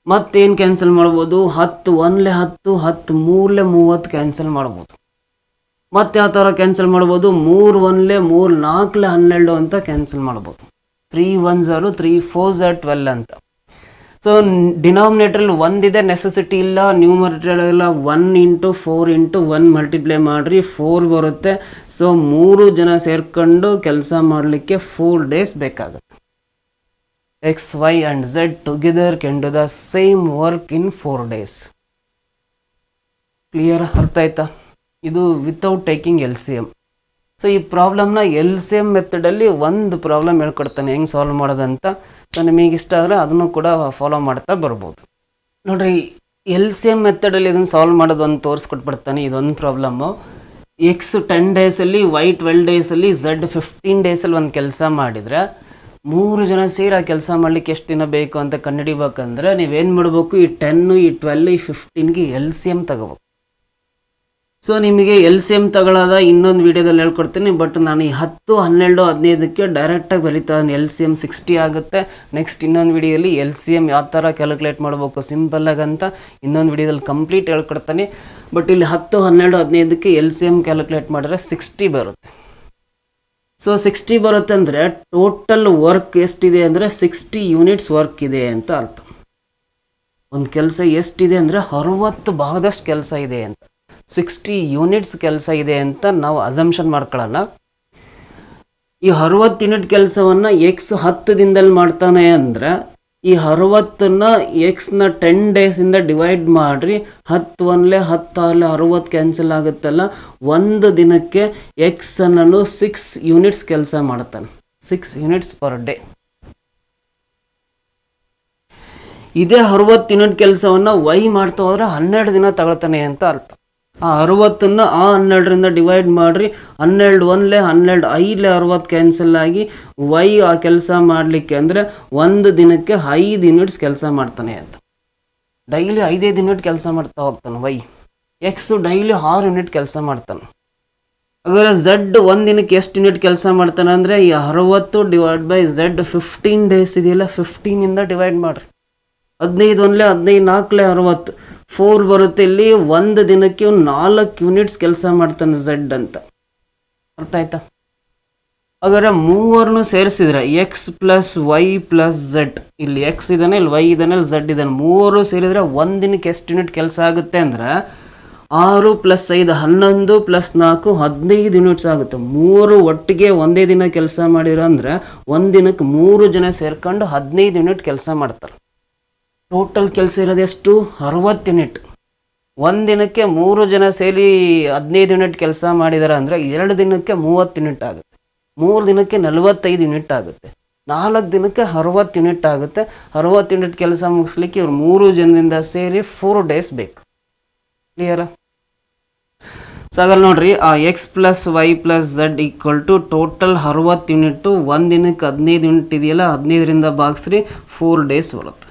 ಮತ್ತೇನು ಕ್ಯಾನ್ಸಲ್ ಮಾಡ್ಬೋದು ಹತ್ತು ಒನ್ಲೆ ಹತ್ತು ಹತ್ತು ಮೂರಲೆ ಮೂವತ್ತು ಕ್ಯಾನ್ಸಲ್ ಮಾಡ್ಬೋದು ಮತ್ತೆ ಯಾವ ಥರ ಕ್ಯಾನ್ಸಲ್ ಮಾಡ್ಬೋದು ಮೂರು ಒನ್ಲೆ ಮೂರು ನಾಲ್ಕಲೆ ಹನ್ನೆರಡು ಅಂತ ಕ್ಯಾನ್ಸಲ್ ಮಾಡ್ಬೋದು ತ್ರೀ ಒನ್ ಝಾರು ತ್ರೀ ಫೋರ್ ಝಾರ್ ಟ್ವೆಲ್ ಅಂತ ಸೊ ಡಿನಾಮಿನೇಟ್ರಲ್ಲಿ ಒಂದಿದೆ ನೆಸೆಸಿಟಿ ಇಲ್ಲ ನ್ಯೂಮರೇಟರ್ ಇಲ್ಲ one into four into one multiply ಮಾಡಿರಿ ಫೋರ್ ಬರುತ್ತೆ ಸೊ ಮೂರು ಜನ ಸೇರ್ಕೊಂಡು ಕೆಲಸ ಮಾಡಲಿಕ್ಕೆ ಫೋರ್ ಡೇಸ್ ಬೇಕಾಗುತ್ತೆ X Y and Z together can do the same work in four days clear ಅರ್ಥ ಆಯ್ತಾ ಇದು without taking L C M so ಈ ಪ್ರಾಬ್ಲಮ್ನ ಎಲ್ ಸಿ ಎಮ್ ಮೆಥಡಲ್ಲಿ ಒಂದು ಪ್ರಾಬ್ಲಮ್ ಹೇಳ್ಕೊಡ್ತಾನೆ ಹೆಂಗೆ ಸಾಲ್ವ್ ಮಾಡೋದಂತ ಸೊ ನಿಮಗೆ ಇಷ್ಟ ಆದರೆ ಅದನ್ನು ಕೂಡ ಫಾಲೋ ಮಾಡ್ತಾ ಬರ್ಬೋದು ನೋಡ್ರಿ ಎಲ್ ಸಿ ಎಮ್ ಮೆಥಡಲ್ಲಿ ಇದನ್ನು ಸಾಲ್ವ್ ಮಾಡೋದು ಒಂದು ತೋರಿಸ್ಕೊಟ್ಬಿಡ್ತಾನೆ ಇದೊಂದು ಪ್ರಾಬ್ಲಮ್ಮು ಎಕ್ಸ್ ಟೆನ್ ಡೇಸಲ್ಲಿ ವೈ ಟ್ವೆಲ್ ಡೇಸಲ್ಲಿ ಝಡ್ ಫಿಫ್ಟೀನ್ ಡೇಸಲ್ಲಿ ಒಂದು ಕೆಲಸ ಮಾಡಿದರೆ ಮೂರು ಜನ ಸೇರಿ ಆ ಕೆಲಸ ಮಾಡಲಿಕ್ಕೆ ಎಷ್ಟು ದಿನ ಬೇಕು ಅಂತ ಕಂಡುಹಿಡಿಬೇಕಂದ್ರೆ ನೀವೇನು ಮಾಡಬೇಕು ಈ ಟೆನ್ನು ಈ ಟ್ವೆಲ್ ಈ ಫಿಫ್ಟೀನ್ಗೆ ಎಲ್ ಸಿ ಎಮ್ ತಗೋಬೇಕು ಸೊ ನಿಮಗೆ ಎಲ್ ಸಿ ಎಮ್ ತಗೊಳ್ಳೋದ ಇನ್ನೊಂದು ವೀಡಿಯೋದಲ್ಲಿ ಹೇಳ್ಕೊಡ್ತೀನಿ ಬಟ್ ನಾನು ಈ ಹತ್ತು ಹನ್ನೆರಡು ಹದಿನೈದಕ್ಕೆ ಡೈರೆಕ್ಟಾಗಿ ಬರೀತಾ ಎಲ್ ಸಿ ಎಮ್ ಸಿಕ್ಸ್ಟಿ ಆಗುತ್ತೆ ನೆಕ್ಸ್ಟ್ ಇನ್ನೊಂದು ವಿಡಿಯೋಲಿ ಎಲ್ ಸಿ ಎಮ್ ಯಾವ ಥರ ಕ್ಯಾಲ್ಕುಲೇಟ್ ಮಾಡಬೇಕು ಸಿಂಪಲ್ಲಾಗಿ ಅಂತ ಇನ್ನೊಂದು ವಿಡಿಯೋದಲ್ಲಿ ಕಂಪ್ಲೀಟ್ ಹೇಳ್ಕೊಡ್ತಾನೆ ಬಟ್ ಇಲ್ಲಿ ಹತ್ತು ಹನ್ನೆರಡು ಹದಿನೈದಕ್ಕೆ ಎಲ್ ಸಿ ಎಮ್ ಕ್ಯಾಲ್ಕುಲೇಟ್ ಮಾಡಿದ್ರೆ ಸಿಕ್ಸ್ಟಿ ಬರುತ್ತೆ ಸೊ ಸಿಕ್ಸ್ಟಿ ಬರುತ್ತೆ ಅಂದರೆ ಟೋಟಲ್ ವರ್ಕ್ ಎಷ್ಟಿದೆ ಅಂದರೆ ಸಿಕ್ಸ್ಟಿ ಯೂನಿಟ್ಸ್ ವರ್ಕ್ ಇದೆ ಅಂತ ಅರ್ಥ ಒಂದು ಕೆಲಸ ಎಷ್ಟಿದೆ ಅಂದರೆ ಅರವತ್ತು ಭಾಗದಷ್ಟು ಕೆಲಸ ಇದೆ ಅಂತ ಸಿಕ್ಸ್ಟಿ ಯೂನಿಟ್ಸ್ ಕೆಲಸ ಇದೆ ಅಂತ ನಾವು ಅಸಂಪ್ಷನ್ ಮಾಡ್ಕೊಳ್ಳೋಣ ಈ ಅರವತ್ತು ಯೂನಿಟ್ ಕೆಲಸವನ್ನು ಎಕ್ಸ್ ಹತ್ತು ದಿನದಲ್ಲಿ ಮಾಡ್ತಾನೆ ಅಂದರೆ ಈ ಅರವತ್ತನ್ನು ಎಕ್ಸ್ನ ಟೆನ್ ಡೇಸಿಂದ ಡಿವೈಡ್ ಮಾಡಿರಿ ಹತ್ತು ಒನ್ಲೆ ಹತ್ತಾರಲೆ ಅರವತ್ತು ಕ್ಯಾನ್ಸಲ್ ಆಗುತ್ತಲ್ಲ ಒಂದು ದಿನಕ್ಕೆ ಎಕ್ಸ್ ಅನ್ನಲು ಸಿಕ್ಸ್ ಯೂನಿಟ್ಸ್ ಕೆಲಸ ಮಾಡ್ತಾನೆ ಸಿಕ್ಸ್ ಯೂನಿಟ್ಸ್ ಪರ್ ಡೇ ಇದೇ ಅರವತ್ತು ಯೂನಿಟ್ ಕೆಲಸವನ್ನು ವೈ ಮಾಡ್ತಾ ಹೋದ್ರೆ ಹನ್ನೆರಡು ದಿನ ತಗೊಳ್ತಾನೆ ಅಂತ ಅರ್ಥ ಆ ಅರವತ್ತನ್ನು ಆ ಹನ್ನೆರಡರಿಂದ ಡಿವೈಡ್ ಮಾಡಿರಿ ಹನ್ನೆರಡು ಒನ್ಲೆ ಹನ್ನೆರಡು ಐದಲೆ ಅರವತ್ತು ಕ್ಯಾನ್ಸಲ್ ಆಗಿ ವೈ ಆ ಕೆಲಸ ಮಾಡಲಿಕ್ಕೆ ಅಂದರೆ ಒಂದು ದಿನಕ್ಕೆ ಐದು ಯೂನಿಟ್ಸ್ ಕೆಲಸ ಮಾಡ್ತಾನೆ ಅಂತ ಡೈಲಿ ಐದೈದು ಯೂನಿಟ್ ಕೆಲಸ ಮಾಡ್ತಾ ಹೋಗ್ತಾನೆ ವೈ ಎಕ್ಸು ಡೈಲಿ ಆರು ಯೂನಿಟ್ ಕೆಲಸ ಮಾಡ್ತಾನೆ ಹಾಗಾದ್ರೆ ಝಡ್ ಒಂದು ದಿನಕ್ಕೆ ಎಷ್ಟು ಯೂನಿಟ್ ಕೆಲಸ ಮಾಡ್ತಾನೆ ಅಂದರೆ ಈ ಅರವತ್ತು divide by Z fifteen days ಇದೆಯಲ್ಲ ಫಿಫ್ಟೀನಿಂದ ಡಿವೈಡ್ ಮಾಡಿರಿ ಹದಿನೈದು ಒಂದ್ಲೆ ಹದಿನೈದು ನಾಲ್ಕಲೆ ಅರವತ್ತು ಫೋರ್ ಬರುತ್ತೆ ಇಲ್ಲಿ ಒಂದು ದಿನಕ್ಕೆ ಒಂದು ನಾಲ್ಕು ಯೂನಿಟ್ಸ್ ಕೆಲಸ ಮಾಡ್ತಾನೆ ಝಡ್ ಅಂತ ಅರ್ಥ ಆಯ್ತಾ ಹಾಗಾದ್ರೆ ಮೂವರನ್ನು ಸೇರಿಸಿದ್ರೆ X plus Y plus Z ಇಲ್ಲಿ ಎಕ್ಸ್ ಇದ್ದಾನೆ ಇಲ್ಲಿ ವೈ ಇದ್ದಾನೆ ಇಲ್ಲಿ ಝಡ್ ಇದ್ದಾನೆ ಮೂವರು ಸೇರಿದ್ರೆ ಒಂದು ದಿನಕ್ಕೆ ಎಷ್ಟು ಯೂನಿಟ್ ಕೆಲಸ ಆಗುತ್ತೆ ಅಂದ್ರೆ ಆರು ಪ್ಲಸ್ ಐದು ಹನ್ನೊಂದು ಪ್ಲಸ್ ನಾಲ್ಕು ಹದಿನೈದು ಯೂನಿಟ್ಸ್ ಆಗುತ್ತೆ ಮೂರು ಒಟ್ಟಿಗೆ ಒಂದೇ ದಿನ ಕೆಲಸ ಮಾಡಿರೋ ಅಂದ್ರೆ ಒಂದು ದಿನಕ್ಕೆ ಮೂರು ಜನ ಸೇರ್ಕೊಂಡು ಹದಿನೈದು ಯೂನಿಟ್ ಕೆಲಸ ಮಾಡ್ತಾರೆ ಟೋಟಲ್ ಕೆಲಸ ಇರೋದು ಎಷ್ಟು ಅರವತ್ತು ಯೂನಿಟ್ ಒಂದು ದಿನಕ್ಕೆ ಮೂರು ಜನ ಸೇರಿ ಹದಿನೈದು ಯೂನಿಟ್ ಕೆಲಸ ಮಾಡಿದಾರೆ ಅಂದರೆ ಎರಡು ದಿನಕ್ಕೆ ಮೂವತ್ತು ಯೂನಿಟ್ ಆಗುತ್ತೆ ಮೂರು ದಿನಕ್ಕೆ ನಲವತ್ತೈದು ಯೂನಿಟ್ ಆಗುತ್ತೆ ನಾಲ್ಕು ದಿನಕ್ಕೆ ಅರವತ್ತು ಯೂನಿಟ್ ಆಗುತ್ತೆ ಅರವತ್ತು ಯೂನಿಟ್ ಕೆಲಸ ಮುಗಿಸ್ಲಿಕ್ಕೆ ಇವ್ರು ಮೂರು ಜನದಿಂದ ಸೇರಿ ಫೋರ್ ಡೇಸ್ ಬೇಕು ಕ್ಲಿಯರಾ ಸೊ ಹಾಗಾದ್ರೆ ನೋಡ್ರಿ ಆ X plus Y plus Z equal to total ಅರವತ್ತು ಯೂನಿಟ್ಟು ಒಂದು ದಿನಕ್ಕೆ ಹದಿನೈದು ಯೂನಿಟ್ ಇದೆಯಲ್ಲ ಹದಿನೈದರಿಂದ ಭಾಗಿಸ್ರಿ ಫೋರ್ ಡೇಸ್ ಬರುತ್ತೆ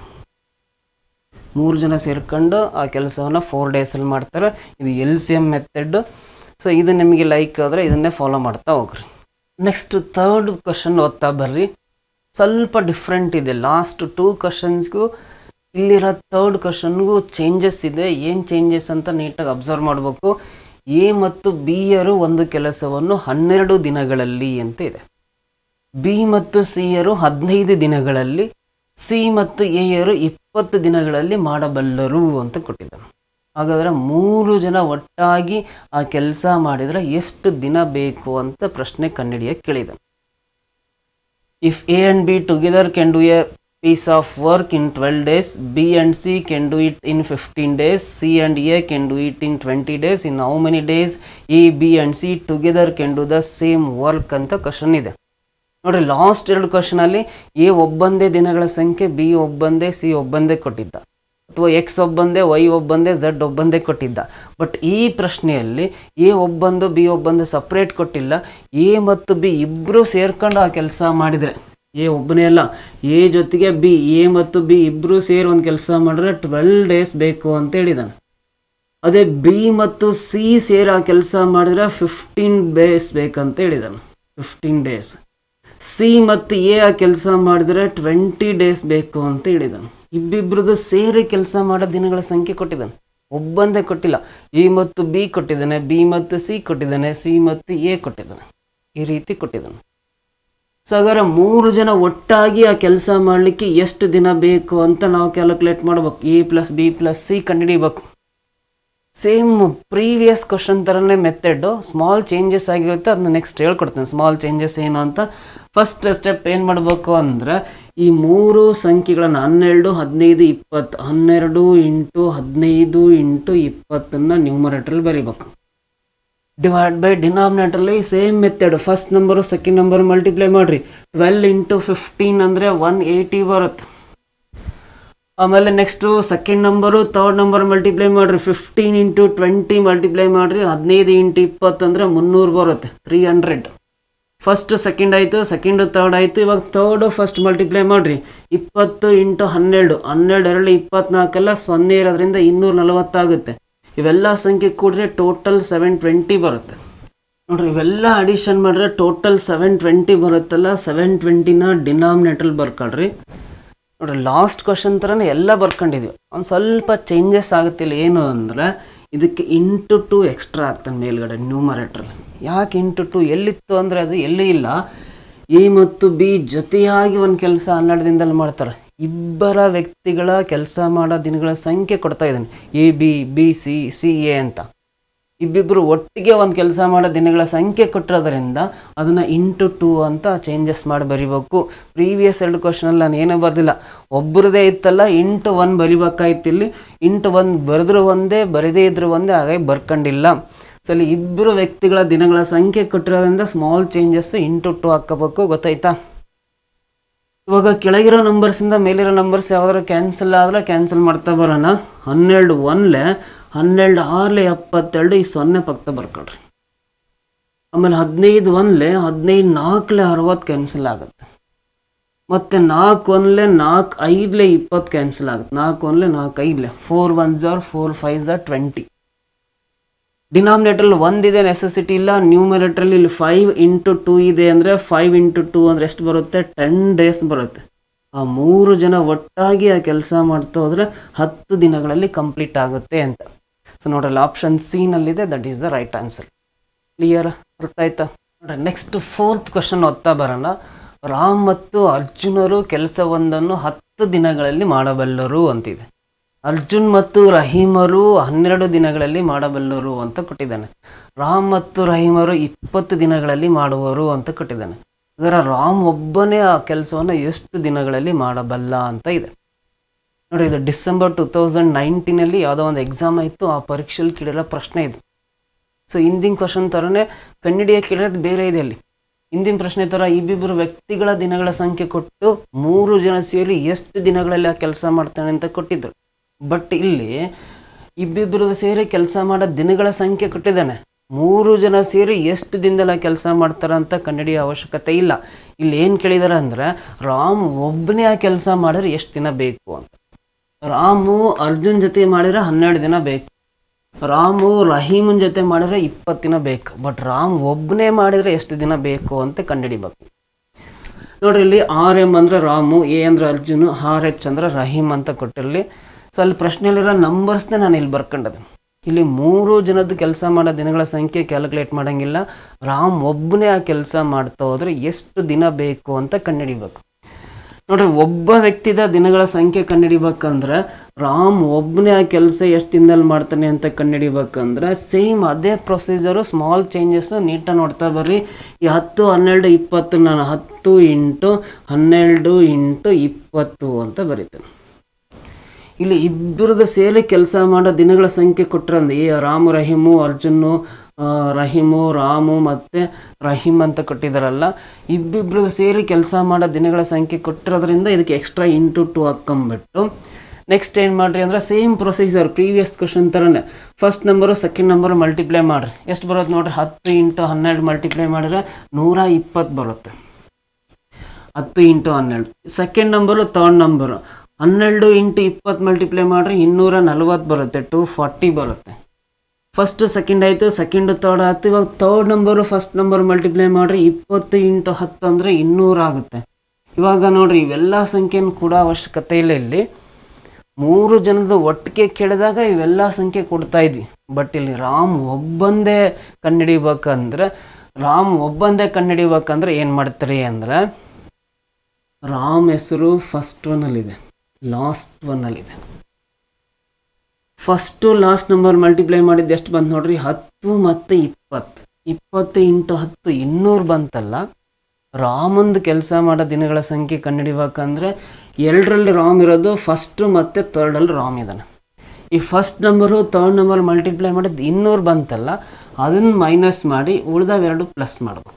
ಮೂರು ಜನ ಸೇರ್ಕೊಂಡು ಆ ಕೆಲಸವನ್ನು ಫೋರ್ ಡೇಸಲ್ಲಿ ಮಾಡ್ತಾರೆ ಇದು L C M method so ಇದು ನಿಮಗೆ ಲೈಕ್ ಆದರೆ ಇದನ್ನೇ ಫಾಲೋ ಮಾಡ್ತಾ ಹೋಗ್ರಿ ನೆಕ್ಸ್ಟ್ ಥರ್ಡ್ ಕ್ವಶನ್ ಓದ್ತಾ ಬರ್ರಿ ಸ್ವಲ್ಪ ಡಿಫ್ರೆಂಟ್ ಇದೆ ಲಾಸ್ಟ್ ಟೂ ಕ್ವಶನ್ಸ್ಗೂ ಇಲ್ಲಿರೋ ಥರ್ಡ್ ಕ್ವಶನ್ಗೂ ಚೇಂಜಸ್ ಇದೆ ಏನು ಚೇಂಜಸ್ ಅಂತ ನೀಟಾಗಿ ಅಬ್ಸರ್ವ್ ಮಾಡಬೇಕು ಎ ಮತ್ತು ಬಿ ಯರು ಒಂದು ಕೆಲಸವನ್ನು ಹನ್ನೆರಡು ದಿನಗಳಲ್ಲಿ ಅಂತ ಇದೆ ಬಿ ಮತ್ತು ಸಿ ಯರು ಹದಿನೈದು ದಿನಗಳಲ್ಲಿ ಸಿ ಮತ್ತು ಎ ಯರು ಇಪ್ಪತ್ತು ದಿನಗಳಲ್ಲಿ ಮಾಡಬಲ್ಲರು ಅಂತ ಕೊಟ್ಟಿದ್ದಾನೆ ಹಾಗಾದರೆ ಮೂರು ಜನ ಒಟ್ಟಾಗಿ ಆ ಕೆಲಸ ಮಾಡಿದರೆ ಎಷ್ಟು ದಿನ ಬೇಕು ಅಂತ ಪ್ರಶ್ನೆ ಕಂಡುಹಿಡಿಯಕ್ಕೆ ಕೇಳಿದ್ದಾನೆ if A and B together can do a piece of work in 12 days b and c can do it in 15 days c and a can do it in 20 days in how many days a b and c together can do the same work ಅಂತ question ಇದೆ ನೋಡ್ರಿ last ಎರಡು question ಅಲ್ಲಿ A ಒಬ್ಬಂದೇ ದಿನಗಳ ಸಂಖ್ಯೆ B ಒಬ್ಬಂದೇ C ಒಬ್ಬಂದೇ ಕೊಟ್ಟಿದ್ದ ಅಥವಾ ಎಕ್ಸ್ ಒಬ್ಬಂದೇ ವೈ ಒಬ್ಬಂದೇ ಝಡ್ ಒಬ್ಬಂದೇ ಕೊಟ್ಟಿದ್ದ ಬಟ್ ಈ ಪ್ರಶ್ನೆಯಲ್ಲಿ ಎ ಒಬ್ಬಂದು ಬಿ ಒಬ್ಬಂದು ಸಪ್ರೇಟ್ ಕೊಟ್ಟಿಲ್ಲ ಎ ಮತ್ತು ಬಿ ಇಬ್ಬರು ಸೇರ್ಕೊಂಡು ಆ ಕೆಲಸ ಮಾಡಿದರೆ ಎ ಒಬ್ಬನೇ ಅಲ್ಲ ಎ ಜೊತೆಗೆ ಬಿ ಎ ಮತ್ತು ಬಿ ಇಬ್ಬರು ಸೇರಿ ಒಂದು ಕೆಲಸ ಮಾಡಿದ್ರೆ ಟ್ವೆಲ್ ಡೇಸ್ ಬೇಕು ಅಂತ ಹೇಳಿದಾನೆ ಅದೇ ಬಿ ಮತ್ತು ಸಿ ಸೇರಿ ಆ ಕೆಲಸ ಮಾಡಿದ್ರೆ ಫಿಫ್ಟೀನ್ ಡೇಸ್ ಬೇಕಂತ ಹೇಳಿದಾನೆ ಫಿಫ್ಟೀನ್ ಡೇಸ್ ಸಿ ಮತ್ತು ಎ ಆ ಕೆಲಸ ಮಾಡಿದ್ರೆ ಟ್ವೆಂಟಿ ಡೇಸ್ ಬೇಕು ಅಂತ ಹೇಳಿದಾನೆ ಇಬ್ಬಿಬ್ರದ್ದು ಸೇರಿ ಕೆಲಸ ಮಾಡೋ ದಿನಗಳ ಸಂಖ್ಯೆ ಕೊಟ್ಟಿದ್ದಾನೆ ಒಬ್ಬಂದೇ ಕೊಟ್ಟಿಲ್ಲ ಎ ಮತ್ತು ಬಿ ಕೊಟ್ಟಿದ್ದಾನೆ ಬಿ ಮತ್ತು ಸಿ ಕೊಟ್ಟಿದ್ದಾನೆ ಸಿ ಮತ್ತು ಎ ಕೊಟ್ಟಿದ್ದಾನೆ ಈ ರೀತಿ ಕೊಟ್ಟಿದ್ದಾನೆ ಸೊ ಹಾಗಾದ್ರೆ ಮೂರು ಜನ ಒಟ್ಟಾಗಿ ಆ ಕೆಲಸ ಮಾಡಲಿಕ್ಕೆ ಎಷ್ಟು ದಿನ ಬೇಕು ಅಂತ ನಾವು ಕ್ಯಾಲ್ಕುಲೇಟ್ ಮಾಡ್ಬೇಕು A plus B plus C ಕಂಡುಹಿಡಿಬೇಕು ಸೇಮ್ ಪ್ರೀವಿಯಸ್ ಕ್ವಶನ್ ಥರನೇ ಮೆಥಡು ಸ್ಮಾಲ್ ಚೇಂಜಸ್ ಆಗಿರುತ್ತೆ ಅದನ್ನ ನೆಕ್ಸ್ಟ್ ಹೇಳ್ಕೊಡ್ತೇನೆ ಸ್ಮಾಲ್ ಚೇಂಜಸ್ ಏನು ಅಂತ ಫಸ್ಟ್ ಸ್ಟೆಪ್ ಏನು ಮಾಡಬೇಕು ಅಂದರೆ ಈ ಮೂರು ಸಂಖ್ಯೆಗಳನ್ನು ಹನ್ನೆರಡು ಹದಿನೈದು ಇಪ್ಪತ್ತು ಹನ್ನೆರಡು ಇಂಟು ಹದಿನೈದು ಇಂಟು ಇಪ್ಪತ್ತನ್ನು ನ್ಯೂಮರೇಟ್ರಲ್ಲಿ ಬರಿಬೇಕು ಡಿವೈಡ್ ಬೈ ಡಿನಾಮಿನೇಟ್ರಲ್ಲಿ same method first number second number multiply ಮಾಡಿರಿ ಟ್ವೆಲ್ ಇಂಟು ಫಿಫ್ಟೀನ್ ಅಂದರೆ ಒನ್ ಏಯ್ಟಿ ಬರುತ್ತೆ ಆಮೇಲೆ next second number third number multiply ಮಾಡಿರಿ ಫಿಫ್ಟೀನ್ ಇಂಟು ಟ್ವೆಂಟಿ ಮಲ್ಟಿಪ್ಲೈ ಮಾಡಿರಿ ಹದಿನೈದು ಇಂಟು ಇಪ್ಪತ್ತು ಅಂದರೆ ಮುನ್ನೂರು ಬರುತ್ತೆ ತ್ರೀ ಹಂಡ್ರೆಡ್ ಫಸ್ಟ್ ಸೆಕೆಂಡ್ ಆಯಿತು ಸೆಕೆಂಡು ತರ್ಡ್ ಆಯಿತು ಇವಾಗ ತರ್ಡು ಫಸ್ಟ್ ಮಲ್ಟಿಪ್ಲೈ ಮಾಡಿರಿ ಇಪ್ಪತ್ತು ಇಂಟು ಹನ್ನೆರಡು ಹನ್ನೆರಡು ಎರಡು ಇಪ್ಪತ್ನಾಲ್ಕೆಲ್ಲ ಸೊನ್ನೆ ಇರೋದ್ರಿಂದ ಇನ್ನೂರ ನಲವತ್ತಾಗುತ್ತೆ ಇವೆಲ್ಲ ಸಂಖ್ಯೆ ಕೂಡಿದ್ರೆ ಟೋಟಲ್ ಸೆವೆನ್ ಟ್ವೆಂಟಿ ಬರುತ್ತೆ ನೋಡ್ರಿ ಇವೆಲ್ಲ ಅಡಿಷನ್ ಮಾಡಿದ್ರೆ ಟೋಟಲ್ ಸೆವೆನ್ ಟ್ವೆಂಟಿ ಬರುತ್ತಲ್ಲ ಸೆವೆನ್ ಟ್ವೆಂಟಿನ ಡಿನಾಮಿನೇಟ್ರಲ್ಲಿ ಬರ್ಕೊಳ್ರಿ ನೋಡ್ರಿ ಲಾಸ್ಟ್ ಕ್ವಶನ್ ಥರನೇ ಎಲ್ಲ ಬರ್ಕೊಂಡಿದ್ವಿ ಒಂದು ಸ್ವಲ್ಪ ಚೇಂಜಸ್ ಆಗುತ್ತಿಲ್ಲ ಏನು ಅಂದರೆ ಇದಕ್ಕೆ ಇಂಟು ಟು ಎಕ್ಸ್ಟ್ರಾ ಆಗ್ತಾನೆ ಮೇಲ್ಗಡೆ ನ್ಯೂಮರೇಟ್ರಲ್ಲಿ ಯಾಕೆ ಇಂಟು ಟು ಎಲ್ಲಿತ್ತು ಅಂದರೆ ಅದು ಎಲ್ಲಿ ಇಲ್ಲ ಎ ಮತ್ತು ಬಿ ಜೊತೆಯಾಗಿ ಒಂದು ಕೆಲಸ ಹನ್ನೆರಡು ದಿನದಲ್ಲಿ ಮಾಡ್ತಾರೆ ಇಬ್ಬರ ವ್ಯಕ್ತಿಗಳ ಕೆಲಸ ಮಾಡೋ ದಿನಗಳ ಸಂಖ್ಯೆ ಕೊಡ್ತಾ ಇದ್ದಾನೆ A B B C C A ಅಂತ ಇಬ್ಬಿಬ್ಬರು ಒಟ್ಟಿಗೆ ಒಂದು ಕೆಲಸ ಮಾಡೋ ದಿನಗಳ ಸಂಖ್ಯೆ ಕೊಟ್ಟಿರೋದ್ರಿಂದ ಅದನ್ನು ಇಂಟು ಟು ಅಂತ ಚೇಂಜಸ್ ಮಾಡಿ ಬರಿಬೇಕು ಪ್ರೀವಿಯಸ್ ಎರಡು ಕ್ವಶನಲ್ಲಿ ನಾನು ಏನೂ ಬರ್ದಿಲ್ಲ ಒಬ್ಬರದೇ ಇತ್ತಲ್ಲ ಇಂಟು ಒನ್ ಬರಿಬೇಕಾಯ್ತು ಇಲ್ಲಿ ಇಂಟು ಒನ್ ಬರೆದ್ರು ಒಂದೇ ಬರದೇ ಇದ್ರು ಒಂದೇ ಹಾಗಾಗಿ ಬರ್ಕೊಂಡಿಲ್ಲ ಸೊ ಅಲ್ಲಿ ಇಬ್ಬರು ವ್ಯಕ್ತಿಗಳ ದಿನಗಳ ಸಂಖ್ಯೆ ಕೊಟ್ಟಿರೋದ್ರಿಂದ ಸ್ಮಾಲ್ ಚೇಂಜಸ್ಸು ಇಂಟು ಟು ಹಾಕೋಬೇಕು ಗೊತ್ತಾಯ್ತಾ ಇವಾಗ ಕೆಳಗಿರೋ ನಂಬರ್ಸಿಂದ ಮೇಲಿರೋ ನಂಬರ್ಸ್ ಯಾವ್ದಾದ್ರು ಕ್ಯಾನ್ಸಲ್ ಆದರೆ ಕ್ಯಾನ್ಸಲ್ ಮಾಡ್ತಾ ಬರೋಣ ಹನ್ನೆರಡು ಒನ್ಲೆ ಹನ್ನೆರಡು ಆರ್ಲೆ ಎಪ್ಪತ್ತೆರಡು ಈ ಸೊನ್ನೆ ಪಕ್ಕ ಬರ್ಕೊಳ್ರಿ ಆಮೇಲೆ ಹದಿನೈದು ಒನ್ಲೆ ಹದಿನೈದು ನಾಲ್ಕಲೆ ಅರವತ್ತು ಕ್ಯಾನ್ಸಲ್ ಆಗುತ್ತೆ ಮತ್ತು ನಾಲ್ಕು ಒನ್ಲೆ ನಾಲ್ಕು ಐದಲೆ ಇಪ್ಪತ್ತು ಕ್ಯಾನ್ಸಲ್ ಆಗುತ್ತೆ ನಾಲ್ಕು ಒನ್ಲೆ ನಾಲ್ಕು ಐದಲೆ ಫೋರ್ ಒನ್ ಝಾರ್ ಫೋರ್ ಫೈವ್ ಝಾರ್ ಟ್ವೆಂಟಿ ಡಿನಾಮಿನೇಟ್ರಲ್ಲಿ ಒಂದಿದೆ ನೆಸೆಸಿಟಿ ಇಲ್ಲ ನ್ಯೂಮರೇಟ್ರಲ್ಲಿ ಇಲ್ಲಿ ಫೈವ್ ಇಂಟು ಟೂ ಇದೆ ಅಂದರೆ ಫೈವ್ ಇಂಟು ಟೂ ಅಂದರೆ ಎಷ್ಟು ಬರುತ್ತೆ ಟೆನ್ ಡೇಸ್ ಬರುತ್ತೆ ಆ ಮೂರು ಜನ ಒಟ್ಟಾಗಿ ಆ ಕೆಲಸ ಮಾಡ್ತಾ ಹೋದರೆ ಹತ್ತು ದಿನಗಳಲ್ಲಿ ಕಂಪ್ಲೀಟ್ ಆಗುತ್ತೆ ಅಂತ ಸೊ ನೋಡ್ರಲ್ಲ ಆಪ್ಷನ್ ಸಿ ನಲ್ಲಿದೆ that is the right answer clear ಅರ್ಥ ಆಯ್ತಾ ನೋಡ್ರಿ ನೆಕ್ಸ್ಟ್ ಫೋರ್ತ್ ಕ್ವಶನ್ ಓದ್ತಾ ಬರೋಣ ರಾಮ್ ಮತ್ತು ಅರ್ಜುನರು ಕೆಲಸವೊಂದನ್ನು ಹತ್ತು ದಿನಗಳಲ್ಲಿ ಮಾಡಬಲ್ಲರು ಅಂತಿದೆ ಅರ್ಜುನ್ ಮತ್ತು ರಹೀಮರು ಹನ್ನೆರಡು ದಿನಗಳಲ್ಲಿ ಮಾಡಬಲ್ಲರು ಅಂತ ಕೊಟ್ಟಿದ್ದಾನೆ ರಾಮ್ ಮತ್ತು ರಹೀಮರು ಇಪ್ಪತ್ತು ದಿನಗಳಲ್ಲಿ ಮಾಡುವರು ಅಂತ ಕೊಟ್ಟಿದ್ದಾನೆ ಅದರ ರಾಮ್ ಒಬ್ಬನೇ ಆ ಕೆಲಸವನ್ನು ಎಷ್ಟು ದಿನಗಳಲ್ಲಿ ಮಾಡಬಲ್ಲ ಅಂತ ಇದೆ ನೋಡಿ ಇದು ಡಿಸೆಂಬರ್ ಟು ತೌಸಂಡ್ ನೈನ್ಟೀನಲ್ಲಿ ಯಾವುದೋ ಒಂದು ಎಕ್ಸಾಮ್ ಇತ್ತು ಆ ಪರೀಕ್ಷೆಯಲ್ಲಿ ಕೇಳಿರೋ ಪ್ರಶ್ನೆ ಇದು ಸೊ ಹಿಂದಿನ ಕ್ವಶನ್ ಥರನೇ ಕನ್ನಡಿಯ ಕೇಳಿರೋದು ಬೇರೆ ಇದೆ ಅಲ್ಲಿ ಹಿಂದಿನ ಪ್ರಶ್ನೆ ಥರ ಇಬ್ಬಿಬ್ಬರು ವ್ಯಕ್ತಿಗಳ ದಿನಗಳ ಸಂಖ್ಯೆ ಕೊಟ್ಟು ಮೂರು ಜನ ಸೇರಿ ಎಷ್ಟು ದಿನಗಳಲ್ಲಿ ಆ ಕೆಲಸ ಮಾಡ್ತಾನೆ ಅಂತ ಕೊಟ್ಟಿದ್ರು ಬಟ್ ಇಲ್ಲಿ ಇಬ್ಬಿಬ್ಬರು ಸೇರಿ ಕೆಲಸ ಮಾಡೋ ದಿನಗಳ ಸಂಖ್ಯೆ ಕೊಟ್ಟಿದ್ದಾನೆ ಮೂರು ಜನ ಸೇರಿ ಎಷ್ಟು ದಿನದಲ್ಲಿ ಆ ಕೆಲಸ ಮಾಡ್ತಾರ ಅಂತ ಕಂಡುಹಿಡಿಯೋ ಅವಶ್ಯಕತೆ ಇಲ್ಲ ಇಲ್ಲಿ ಏನು ಕೇಳಿದಾರೆ ಅಂದರೆ ರಾಮ್ ಒಬ್ಬನೇ ಆ ಕೆಲಸ ಮಾಡಿದ್ರೆ ಎಷ್ಟು ದಿನ ಬೇಕು ಅಂತ ರಾಮು ಅರ್ಜುನ್ ಜೊತೆ ಮಾಡಿದ್ರೆ ಹನ್ನೆರಡು ದಿನ ಬೇಕು ರಾಮು ರಹೀಮನ್ ಜೊತೆ ಮಾಡಿದ್ರೆ ಇಪ್ಪತ್ತು ದಿನ ಬೇಕು ಬಟ್ ರಾಮ್ ಒಬ್ಬನೇ ಮಾಡಿದ್ರೆ ಎಷ್ಟು ದಿನ ಬೇಕು ಅಂತ ಕಂಡುಹಿಡಿಬೇಕು ನೋಡ್ರಿ ಇಲ್ಲಿ ಆರ್ ಎಮ್ ಅಂದರೆ ರಾಮು ಎ ಅಂದರೆ ಅರ್ಜುನು ಆರ್ ಎಚ್ ಅಂದರೆ ರಹೀಮ್ ಅಂತ ಕೊಟ್ಟಿರಲಿ ಸೊ ಅಲ್ಲಿ ಪ್ರಶ್ನೆಯಲ್ಲಿರೋ ನಂಬರ್ಸ್ನೇ ನಾನು ಇಲ್ಲಿ ಬರ್ಕೊಂಡದ್ದು ಇಲ್ಲಿ ಮೂರು ಜನದ ಕೆಲಸ ಮಾಡೋ ದಿನಗಳ ಸಂಖ್ಯೆ ಕ್ಯಾಲ್ಕುಲೇಟ್ ಮಾಡೋಂಗಿಲ್ಲ ರಾಮ್ ಒಬ್ಬನೇ ಆ ಕೆಲಸ ಮಾಡ್ತಾ ಹೋದ್ರೆ ಎಷ್ಟು ದಿನ ಬೇಕು ಅಂತ ಕಂಡುಹಿಡಿಬೇಕು ನೋಡ್ರಿ ಒಬ್ಬ ವ್ಯಕ್ತಿದ ದಿನಗಳ ಸಂಖ್ಯೆ ಕಂಡುಹಿಡಿಬೇಕಂದ್ರೆ ರಾಮ್ ಒಬ್ಬನೇ ಆ ಕೆಲಸ ಎಷ್ಟು ದಿನದಲ್ಲಿ ಮಾಡ್ತಾನೆ ಅಂತ ಕಂಡುಹಿಡಿಬೇಕಂದ್ರೆ ಸೇಮ್ ಅದೇ ಪ್ರೊಸೀಜರು ಸ್ಮಾಲ್ ಚೇಂಜಸ್ ನೀಟಾಗಿ ನೋಡ್ತಾ ಬರ್ರಿ ಈ ಹತ್ತು ಹನ್ನೆರಡು ಇಪ್ಪತ್ತು ನಾನು ಹತ್ತು ಇಂಟು ಹನ್ನೆರಡು ಇಂಟು ಇಪ್ಪತ್ತು ಅಂತ ಬರೀತೇನೆ ಇಲ್ಲಿ ಇಬ್ಬರದ್ದು ಸೇರಿ ಕೆಲಸ ಮಾಡೋ ದಿನಗಳ ಸಂಖ್ಯೆ ಕೊಟ್ಟಿರಂದು ಈ ರಾಮು ರಹೀಮು ಅರ್ಜುನು ಆ, ರಹೀಮು ರಾಮು ಮತ್ತು ರಹೀಮ್ ಅಂತ ಕೊಟ್ಟಿದ್ದಾರಲ್ಲ ಇಬ್ಬಿಬ್ರು ಸೇರಿ ಕೆಲಸ ಮಾಡೋ ದಿನಗಳ ಸಂಖ್ಯೆ ಕೊಟ್ಟಿರೋದ್ರಿಂದ ಇದಕ್ಕೆ ಎಕ್ಸ್ಟ್ರಾ ಇಂಟು ಟು ಹಾಕೊಂಬಿಟ್ಟು ನೆಕ್ಸ್ಟ್ ಏನು ಮಾಡಿರಿ ಅಂದರೆ ಸೇಮ್ ಪ್ರೊಸೀಜರ್ ಪ್ರೀವಿಯಸ್ ಕ್ವಶನ್ ಥರನೇ first number second number multiply ಮಾಡಿರಿ ಎಷ್ಟು ಬರುತ್ತೆ ನೋಡ್ರಿ ಹತ್ತು ಇಂಟು ಹನ್ನೆರಡು ಮಲ್ಟಿಪ್ಲೈ ಮಾಡಿದ್ರೆ ನೂರ ಇಪ್ಪತ್ತು ಬರುತ್ತೆ ಹತ್ತು ಇಂಟು ಹನ್ನೆರಡು ಸೆಕೆಂಡ್ ನಂಬರು ತರ್ಡ್ ನಂಬರು ಹನ್ನೆರಡು ಇಂಟು ಇಪ್ಪತ್ತು ಮಲ್ಟಿಪ್ಲೈ ಮಾಡಿದ್ರೆ ಇನ್ನೂರ ನಲ್ವತ್ತು ಬರುತ್ತೆ ಟು ಫಾರ್ಟಿ ಬರುತ್ತೆ ಫಸ್ಟ್ ಸೆಕೆಂಡ್ ಆಯಿತು ಸೆಕೆಂಡ್ ತರ್ಡ್ ಆಯ್ತು ಇವಾಗ third number first number multiply ಮಾಡಿರಿ ಇಪ್ಪತ್ತು ಇಂಟು ಹತ್ತು ಅಂದರೆ ಇನ್ನೂರು ಆಗುತ್ತೆ ಇವಾಗ ನೋಡ್ರಿ ಇವೆಲ್ಲ ಸಂಖ್ಯೆನೂ ಕೂಡ ಅವಶ್ಯಕತೆ ಇಲ್ಲ ಇಲ್ಲಿ ಮೂರು ಜನದ ಒಟ್ಟಿಗೆ ಕೇಳಿದಾಗ ಇವೆಲ್ಲ ಸಂಖ್ಯೆ ಕೊಡ್ತಾ ಇದ್ವಿ ಬಟ್ ಇಲ್ಲಿ ರಾಮ್ ಒಬ್ಬಂದೇ ಕಂಡುಹಿಡಿಬೇಕಂದ್ರೆ ರಾಮ್ ಒಬ್ಬಂದೇ ಕಂಡುಹಿಡಿಬೇಕಂದ್ರೆ ಏನು ಮಾಡ್ತಾರೆ ಅಂದ್ರೆ ರಾಮ್ ಹೆಸರು ಫಸ್ಟ್ ಒನ್ನಲ್ಲಿದೆ ಲಾಸ್ಟ್ ಒನ್ನಲ್ಲಿದೆ ಫಸ್ಟು ಲಾಸ್ಟ್ ನಂಬರ್ ಮಲ್ಟಿಪ್ಲೈ ಮಾಡಿದ್ದು ಎಷ್ಟು ಬಂತು ನೋಡ್ರಿ ಹತ್ತು ಮತ್ತು ಇಪ್ಪತ್ತು ಇಪ್ಪತ್ತು ಇಂಟು ಹತ್ತು ಇನ್ನೂರು ಬಂತಲ್ಲ ರಾಮಂದು ಕೆಲಸ ಮಾಡೋ ದಿನಗಳ ಸಂಖ್ಯೆ ಕಂಡುಹಿಡಿಬೇಕಂದ್ರೆ ಎರಡರಲ್ಲಿ ರಾಮ್ ಇರೋದು ಫಸ್ಟು ಮತ್ತು ತರ್ಡಲ್ಲಿ ರಾಮ್ ಇದ್ದಾನೆ ಈ first number third number multiply ಮಾಡಿದ್ದು ಇನ್ನೂರು ಬಂತಲ್ಲ ಅದನ್ನು ಮೈನಸ್ ಮಾಡಿ ಉಳ್ದವೆರಡು ಪ್ಲಸ್ ಮಾಡಬೇಕು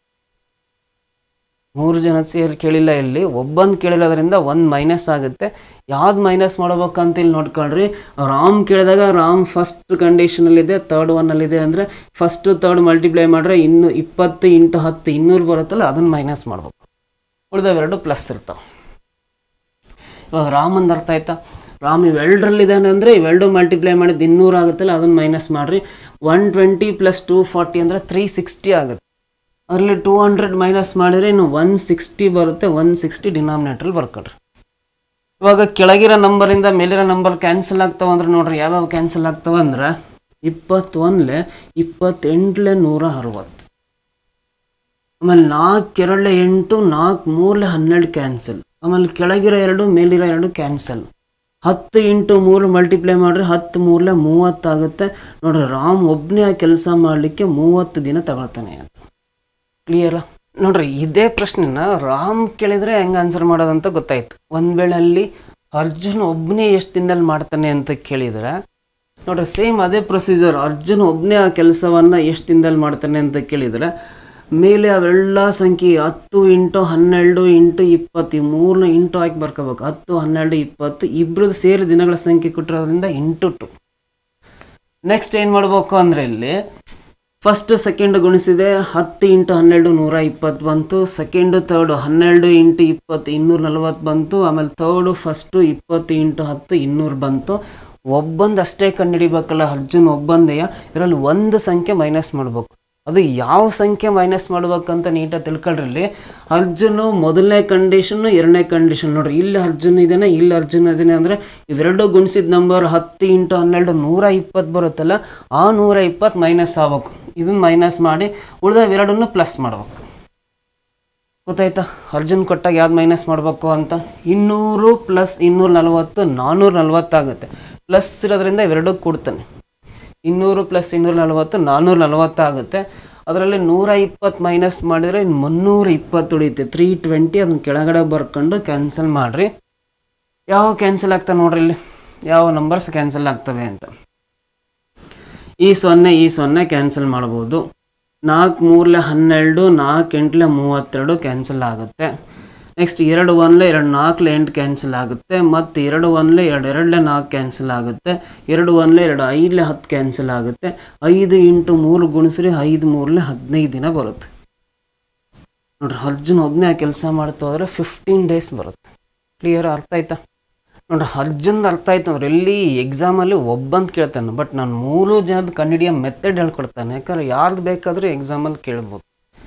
ಮೂರು ಜನ ಸೇರಿ ಕೇಳಿಲ್ಲ ಇಲ್ಲಿ ಒಬ್ಬಂದು ಕೇಳಿರೋದ್ರಿಂದ ಒಂದು ಮೈನಸ್ ಆಗುತ್ತೆ ಯಾವ್ದು ಮೈನಸ್ ಮಾಡ್ಬೇಕಂತ ಇಲ್ಲಿ ನೋಡ್ಕೊಳ್ರಿ ರಾಮ್ ಕೇಳಿದಾಗ ರಾಮ್ ಫಸ್ಟ್ ಕಂಡೀಷನಲ್ಲಿದೆ ತರ್ಡ್ ಒನ್ನಲ್ಲಿದೆ ಅಂದರೆ ಫಸ್ಟು ತರ್ಡ್ ಮಲ್ಟಿಪ್ಲೈ ಮಾಡಿದ್ರೆ ಇನ್ನು ಇಪ್ಪತ್ತು ಇಂಟು ಹತ್ತು ಇನ್ನೂರು ಬರುತ್ತಲ್ಲ ಅದನ್ನು ಮೈನಸ್ ಮಾಡ್ಬೇಕು ಉಳಿದವೆರಡು ಪ್ಲಸ್ ಇರ್ತಾವೆ ಇವಾಗ ರಾಮಂದು ಅರ್ಥ ಆಯ್ತಾ ರಾಮ್ ಇವೆರಡರಲ್ಲಿದ್ದಾನೆ ಅಂದರೆ ಇವೆರಡು ಮಲ್ಟಿಪ್ಲೈ ಮಾಡಿದ್ದು ಇನ್ನೂರು ಆಗುತ್ತಲ್ಲ ಅದನ್ನು ಮೈನಸ್ ಮಾಡಿರಿ one twenty plus two forty ಅಂದರೆ ತ್ರೀ ಸಿಕ್ಸ್ಟಿ ಆಗುತ್ತೆ ಅದರಲ್ಲಿ ಟೂ ಹಂಡ್ರೆಡ್ ಮೈನಸ್ ಮಾಡಿದ್ರೆ ಇನ್ನು ಒನ್ ಸಿಕ್ಸ್ಟಿ ಬರುತ್ತೆ ಒನ್ ಸಿಕ್ಸ್ಟಿ ಡಿನಾಮಿನೇಟ್ರಲ್ಲಿ ಬರ್ಕೊಳ್ರಿ ಇವಾಗ ಕೆಳಗಿರೋ ನಂಬರಿಂದ ಮೇಲಿರೋ ನಂಬರ್ ಕ್ಯಾನ್ಸಲ್ ಆಗ್ತಾವ ಅಂದ್ರೆ ನೋಡ್ರಿ ಯಾವ್ಯಾವ ಕ್ಯಾನ್ಸಲ್ ಆಗ್ತಾವ ಅಂದ್ರೆ ಇಪ್ಪತ್ತೊಂದಲೆ ಇಪ್ಪತ್ತೆಂಟ್ಲೆ ನೂರ ಅರವತ್ತು ಆಮೇಲೆ ನಾಲ್ಕು ಎರಡಲೆ ಎಂಟು ನಾಲ್ಕು ಮೂರಲೆ ಹನ್ನೆರಡು ಕ್ಯಾನ್ಸಲ್ ಆಮೇಲೆ ಕೆಳಗಿರೋ ಎರಡು ಮೇಲಿರೋ ಎರಡು ಕ್ಯಾನ್ಸಲ್ ಹತ್ತು ಇಂಟು ಮೂರು ಮಲ್ಟಿಪ್ಲೈ ಮಾಡಿದ್ರೆ ಹತ್ತು ಮೂರಲೆ ಮೂವತ್ತಾಗುತ್ತೆ ನೋಡ್ರಿ ರಾಮ್ ಒಬ್ಬನೇ ಆ ಕೆಲಸ ಮಾಡಲಿಕ್ಕೆ ಮೂವತ್ತು ದಿನ ತಗೊಳ್ತಾನೆ ಅಂತ ಕ್ಲಿಯರಾ ನೋಡ್ರಿ ಇದೇ ಪ್ರಶ್ನೆನ ರಾಮ್ ಕೇಳಿದ್ರೆ ಹೆಂಗೆ ಆನ್ಸರ್ ಮಾಡೋದಂತ ಗೊತ್ತಾಯ್ತು ಒಂದು ವೇಳೆ ಅಲ್ಲಿ ಅರ್ಜುನ್ ಒಬ್ಬನೇ ಎಷ್ಟು ದಿನದಲ್ಲಿ ಮಾಡ್ತಾನೆ ಅಂತ ಕೇಳಿದ್ರೆ ನೋಡ್ರಿ ಸೇಮ್ ಅದೇ ಪ್ರೊಸೀಜರ್ ಅರ್ಜುನ್ ಒಬ್ಬನೇ ಆ ಕೆಲಸವನ್ನು ಎಷ್ಟು ದಿನದಲ್ಲಿ ಮಾಡ್ತಾನೆ ಅಂತ ಕೇಳಿದ್ರೆ ಮೇಲೆ ಅವೆಲ್ಲ ಸಂಖ್ಯೆ ಹತ್ತು ಇಂಟು ಹನ್ನೆರಡು ಇಂಟು ಇಪ್ಪತ್ತು ಈ ಮೂರನ್ನ ಇಂಟು ಹಾಕಿ ಬರ್ಕೋಬೇಕು ಹತ್ತು ಹನ್ನೆರಡು ಇಪ್ಪತ್ತು ಇಬ್ಬರದ್ದು ಸೇರಿ ದಿನಗಳ ಸಂಖ್ಯೆ ಕೊಟ್ಟಿರೋದ್ರಿಂದ ಇಂಟು ಟು ನೆಕ್ಸ್ಟ್ ಏನು ಮಾಡ್ಬೇಕು ಅಂದರೆ ಇಲ್ಲಿ ಫಸ್ಟ್ ಸೆಕೆಂಡ್ ಗುಣಿಸಿದೆ ಹತ್ತು ಇಂಟು ಹನ್ನೆರಡು ನೂರ ಇಪ್ಪತ್ತು ಬಂತು ಸೆಕೆಂಡು ತರ್ಡು ಹನ್ನೆರಡು ಇಂಟು ಇಪ್ಪತ್ತು ಇನ್ನೂರ ನಲ್ವತ್ತು ಬಂತು ಆಮೇಲೆ ತರ್ಡು ಫಸ್ಟು ಇಪ್ಪತ್ತು ಇಂಟು ಹತ್ತು ಇನ್ನೂರು ಬಂತು ಒಬ್ಬಂದು ಅಷ್ಟೇ ಕಂಡುಹಿಡಿಬೇಕಲ್ಲ ಅರ್ಜುನ್ ಒಬ್ಬಂದೆಯ ಇದರಲ್ಲಿ ಒಂದು ಸಂಖ್ಯೆ ಮೈನಸ್ ಮಾಡಬೇಕು ಅದು ಯಾವ ಸಂಖ್ಯೆ ಮೈನಸ್ ಮಾಡ್ಬೇಕಂತ ನೀಟಾಗಿ ತಿಳ್ಕೊಳ್ರಿ ಇಲ್ಲಿ ಅರ್ಜುನು ಮೊದಲನೇ ಕಂಡೀಷನ್ನು ಎರಡನೇ ಕಂಡೀಷನ್ ನೋಡ್ರಿ ಇಲ್ಲಿ ಅರ್ಜುನ್ ಇದ್ದಾನೆ ಇಲ್ಲಿ ಅರ್ಜುನ್ ಇದ್ದಾನೆ ಅಂದರೆ ಇವೆರಡು ಗುಣಿಸಿದ ನಂಬರ್ ಹತ್ತು ಇಂಟು ಹನ್ನೆರಡು ನೂರ ಇಪ್ಪತ್ತು ಬರುತ್ತಲ್ಲ ಆ ನೂರ ಇಪ್ಪತ್ತು ಮೈನಸ್ ಆಗ್ಬೇಕು ಇದನ್ನ ಮೈನಸ್ ಮಾಡಿ ಉಳಿದವೆರಡನ್ನು ಪ್ಲಸ್ ಮಾಡ್ಬೇಕು ಗೊತ್ತಾಯ್ತಾ ಅರ್ಜುನ್ ಕೊಟ್ಟಾಗ ಯಾವ್ದು ಮೈನಸ್ ಮಾಡಬೇಕು ಅಂತ ಇನ್ನೂರು ಪ್ಲಸ್ ಇನ್ನೂರ ನಲವತ್ತು ನಾನ್ನೂರ ನಲವತ್ತಾಗುತ್ತೆ ಪ್ಲಸ್ ಇರೋದ್ರಿಂದ ಇವೆರಡು ಕೊಡ್ತಾನೆ ಇನ್ನೂರು ಪ್ಲಸ್ ಇನ್ನೂರ ನಲವತ್ತು ನಾನ್ನೂರ ನಲವತ್ತಾಗುತ್ತೆ ಅದರಲ್ಲಿ ನೂರ ಇಪ್ಪತ್ತು ಮೈನಸ್ ಮಾಡಿದರೆ ಇನ್ನು ಮುನ್ನೂರ ಇಪ್ಪತ್ತು ಉಳಿಯುತ್ತೆ ತ್ರೀ ಟ್ವೆಂಟಿ ಅದನ್ನ ಕೆಳಗಡೆ ಬರ್ಕೊಂಡು ಕ್ಯಾನ್ಸಲ್ ಮಾಡಿರಿ ಯಾವ ಕ್ಯಾನ್ಸಲ್ ಆಗ್ತವೆ ನೋಡ್ರಿ ಇಲ್ಲಿ ಯಾವ ನಂಬರ್ಸ್ ಕ್ಯಾನ್ಸಲ್ ಆಗ್ತವೆ ಅಂತ ಈ ಸೊನ್ನೆ ಈ ಸೊನ್ನೆ ಕ್ಯಾನ್ಸಲ್ ಮಾಡ್ಬೋದು ನಾಲ್ಕು ಮೂರಲೆ ಹನ್ನೆರಡು ನಾಲ್ಕು ಎಂಟ್ಲೆ ಮೂವತ್ತೆರಡು ಕ್ಯಾನ್ಸಲ್ ಆಗುತ್ತೆ ನೆಕ್ಸ್ಟ್ ಎರಡು ಒನ್ಲೆ ಎರಡು ನಾಲ್ಕಲೆ ಎಂಟು ಕ್ಯಾನ್ಸಲ್ ಆಗುತ್ತೆ ಮತ್ತು ಎರಡು ಒನ್ಲೆ ಎರಡು ಎರಡಲೆ ನಾಲ್ಕು ಕ್ಯಾನ್ಸಲ್ ಆಗುತ್ತೆ ಎರಡು ಒನ್ಲೆ ಎರಡು ಐದಲೆ ಹತ್ತು ಕ್ಯಾನ್ಸಲ್ ಆಗುತ್ತೆ ಐದು ಇಂಟು ಮೂರು ಗುಣಿಸ್ರಿ ಐದು ಮೂರಲೆ ಹದಿನೈದು ದಿನ ಬರುತ್ತೆ ನೋಡ್ರಿ ಅರ್ಜುನ್ ಒಬ್ಬನೇ ಆ ಕೆಲಸ ಮಾಡ್ತಾ ಹೋದ್ರೆ ಫಿಫ್ಟೀನ್ ಡೇಸ್ ಬರುತ್ತೆ ಕ್ಲಿಯರ್ ಅರ್ಥ ಆಯ್ತಾ ನೋಡ್ರಿ ಅರ್ಜುನ್ದು ಅರ್ಥ ಆಯ್ತು ಅಂದ್ರೆ ಎಲ್ಲಿ ಎಕ್ಸಾಮಲ್ಲಿ ಒಬ್ಬಂತ ಕೇಳ್ತಾನೆ ಬಟ್ ನಾನು ಮೂರು ಜನದ ಕಂಡಿಡಿಯೋ ಮೆಥಡ್ ಹೇಳ್ಕೊಡ್ತಾನೆ ಯಾಕಂದ್ರೆ ಯಾರ್ದು ಬೇಕಾದರೂ ಎಕ್ಸಾಮಲ್ಲಿ ಕೇಳ್ಬೋದು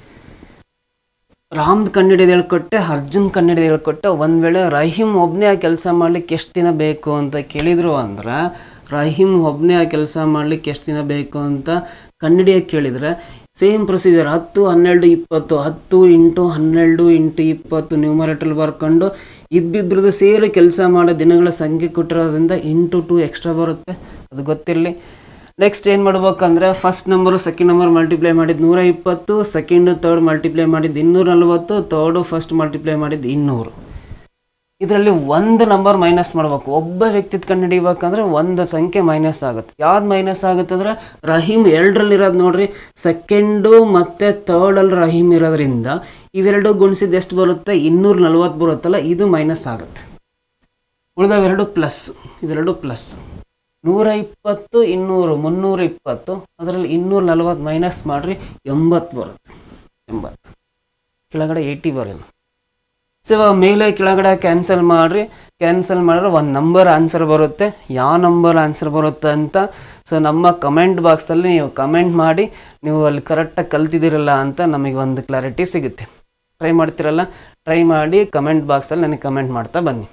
ರಾಮ್ದು ಕಂಡಿಡಿಯೋದು ಹೇಳ್ಕೊಟ್ಟೆ ಅರ್ಜುನ್ ಕಂಡಿಡಿಯೋದು ಹೇಳ್ಕೊಟ್ಟೆ ಒಂದು ವೇಳೆ ರಹೀಮ್ ಒಬ್ಬನೇ ಆ ಕೆಲಸ ಮಾಡ್ಲಿಕ್ಕೆ ಎಷ್ಟು ದಿನ ಬೇಕು ಅಂತ ಕೇಳಿದ್ರು ಅಂದ್ರೆ ರಹೀಮ್ ಒಬ್ಬನೇ ಆ ಕೆಲಸ ಮಾಡ್ಲಿಕ್ಕೆ ಎಷ್ಟು ದಿನ ಬೇಕು ಅಂತ ಕಂಡಿಡಿಯೋಕೆ ಕೇಳಿದರೆ ಸೇಮ್ ಪ್ರೊಸೀಜರ್ ಹತ್ತು ಹನ್ನೆರಡು ಇಪ್ಪತ್ತು ಹತ್ತು ಇಂಟು ಹನ್ನೆರಡು ಇಂಟು ಇಪ್ಪತ್ತು ನ್ಯೂಮರೇಟರ್ ಬರ್ಕೊಂಡು ಇಬ್ಬಿಬ್ರದ್ದು ಸೇರಿ ಕೆಲಸ ಮಾಡೋ ದಿನಗಳ ಸಂಖ್ಯೆ ಕೊಟ್ಟಿರೋದ್ರಿಂದ ಇಂಟು ಟು ಎಕ್ಸ್ಟ್ರಾ ಬರುತ್ತೆ ಅದು ಗೊತ್ತಿರಲಿ ನೆಕ್ಸ್ಟ್ ಏನು ಮಾಡ್ಬೇಕಂದ್ರೆ first number second number multiply ಮಾಡಿದ್ದು ನೂರ ಇಪ್ಪತ್ತು ಸೆಕೆಂಡು ತರ್ಡ್ ಮಲ್ಟಿಪ್ಲೈ ಮಾಡಿದ್ದು ಇನ್ನೂರ ನಲ್ವತ್ತು ತರ್ಡು ಫಸ್ಟ್ ಮಲ್ಟಿಪ್ಲೈ ಮಾಡಿದ್ದು ಇನ್ನೂರು ಇದರಲ್ಲಿ ಒಂದು ನಂಬರ್ ಮೈನಸ್ ಮಾಡ್ಬೇಕು ಒಬ್ಬ ವ್ಯಕ್ತಿ ಕಂಡುಹಿಡಿಬೇಕಂದ್ರೆ ಒಂದು ಸಂಖ್ಯೆ ಮೈನಸ್ ಆಗುತ್ತೆ ಯಾವ್ದು ಮೈನಸ್ ಆಗುತ್ತೆ ಅಂದ್ರೆ ರಹೀಮ್ ಎರಡರಲ್ಲಿ ಇರೋದು ನೋಡ್ರಿ ಸೆಕೆಂಡು ಮತ್ತು ತರ್ಡಲ್ಲಿ ರಹೀಮ್ ಇರೋದ್ರಿಂದ ಇವೆರಡು ಗುಣಿಸಿದ ಎಷ್ಟು ಬರುತ್ತೆ ಇನ್ನೂರ ನಲ್ವತ್ತು ಬರುತ್ತಲ್ಲ ಇದು ಮೈನಸ್ ಆಗುತ್ತೆ ಉಳಿದವೆರಡು ಪ್ಲಸ್ ಇದೆರಡು ಪ್ಲಸ್ ನೂರ ಇಪ್ಪತ್ತು ಇನ್ನೂರು ಮುನ್ನೂರ ಇಪ್ಪತ್ತು ಅದರಲ್ಲಿ ಇನ್ನೂರ ನಲ್ವತ್ತು ಮೈನಸ್ ಮಾಡಿರಿ ಎಂಬತ್ತು ಬರುತ್ತೆ ಎಂಬತ್ತು ಕೆಳಗಡೆ ಏಯ್ಟಿ ಬರಲ್ಲ ಸೊ ಇವಾಗ ಮೇಲೆ ಕೆಳಗಡೆ ಕ್ಯಾನ್ಸಲ್ ಮಾಡಿರಿ ಕ್ಯಾನ್ಸಲ್ ಮಾಡಿದ್ರೆ ಒಂದು ನಂಬರ್ ಆನ್ಸರ್ ಬರುತ್ತೆ ಯಾವ ನಂಬರ್ ಆನ್ಸರ್ ಬರುತ್ತೆ ಅಂತ ಸೊ ನಮ್ಮ ಕಮೆಂಟ್ ಬಾಕ್ಸಲ್ಲಿ ನೀವು ಕಮೆಂಟ್ ಮಾಡಿ ನೀವು ಅಲ್ಲಿ ಕರೆಕ್ಟಾಗಿ ಕಲ್ತಿದ್ದೀರಲ್ಲ ಅಂತ ನಮಗೆ ಒಂದು ಕ್ಲಾರಿಟಿ ಸಿಗುತ್ತೆ ಟ್ರೈ ಮಾಡ್ತೀರಲ್ಲ ಟ್ರೈ ಮಾಡಿ ಕಮೆಂಟ್ ಬಾಕ್ಸಲ್ಲಿ ನನಗೆ ಕಮೆಂಟ್ ಮಾಡ್ತಾ ಬನ್ನಿ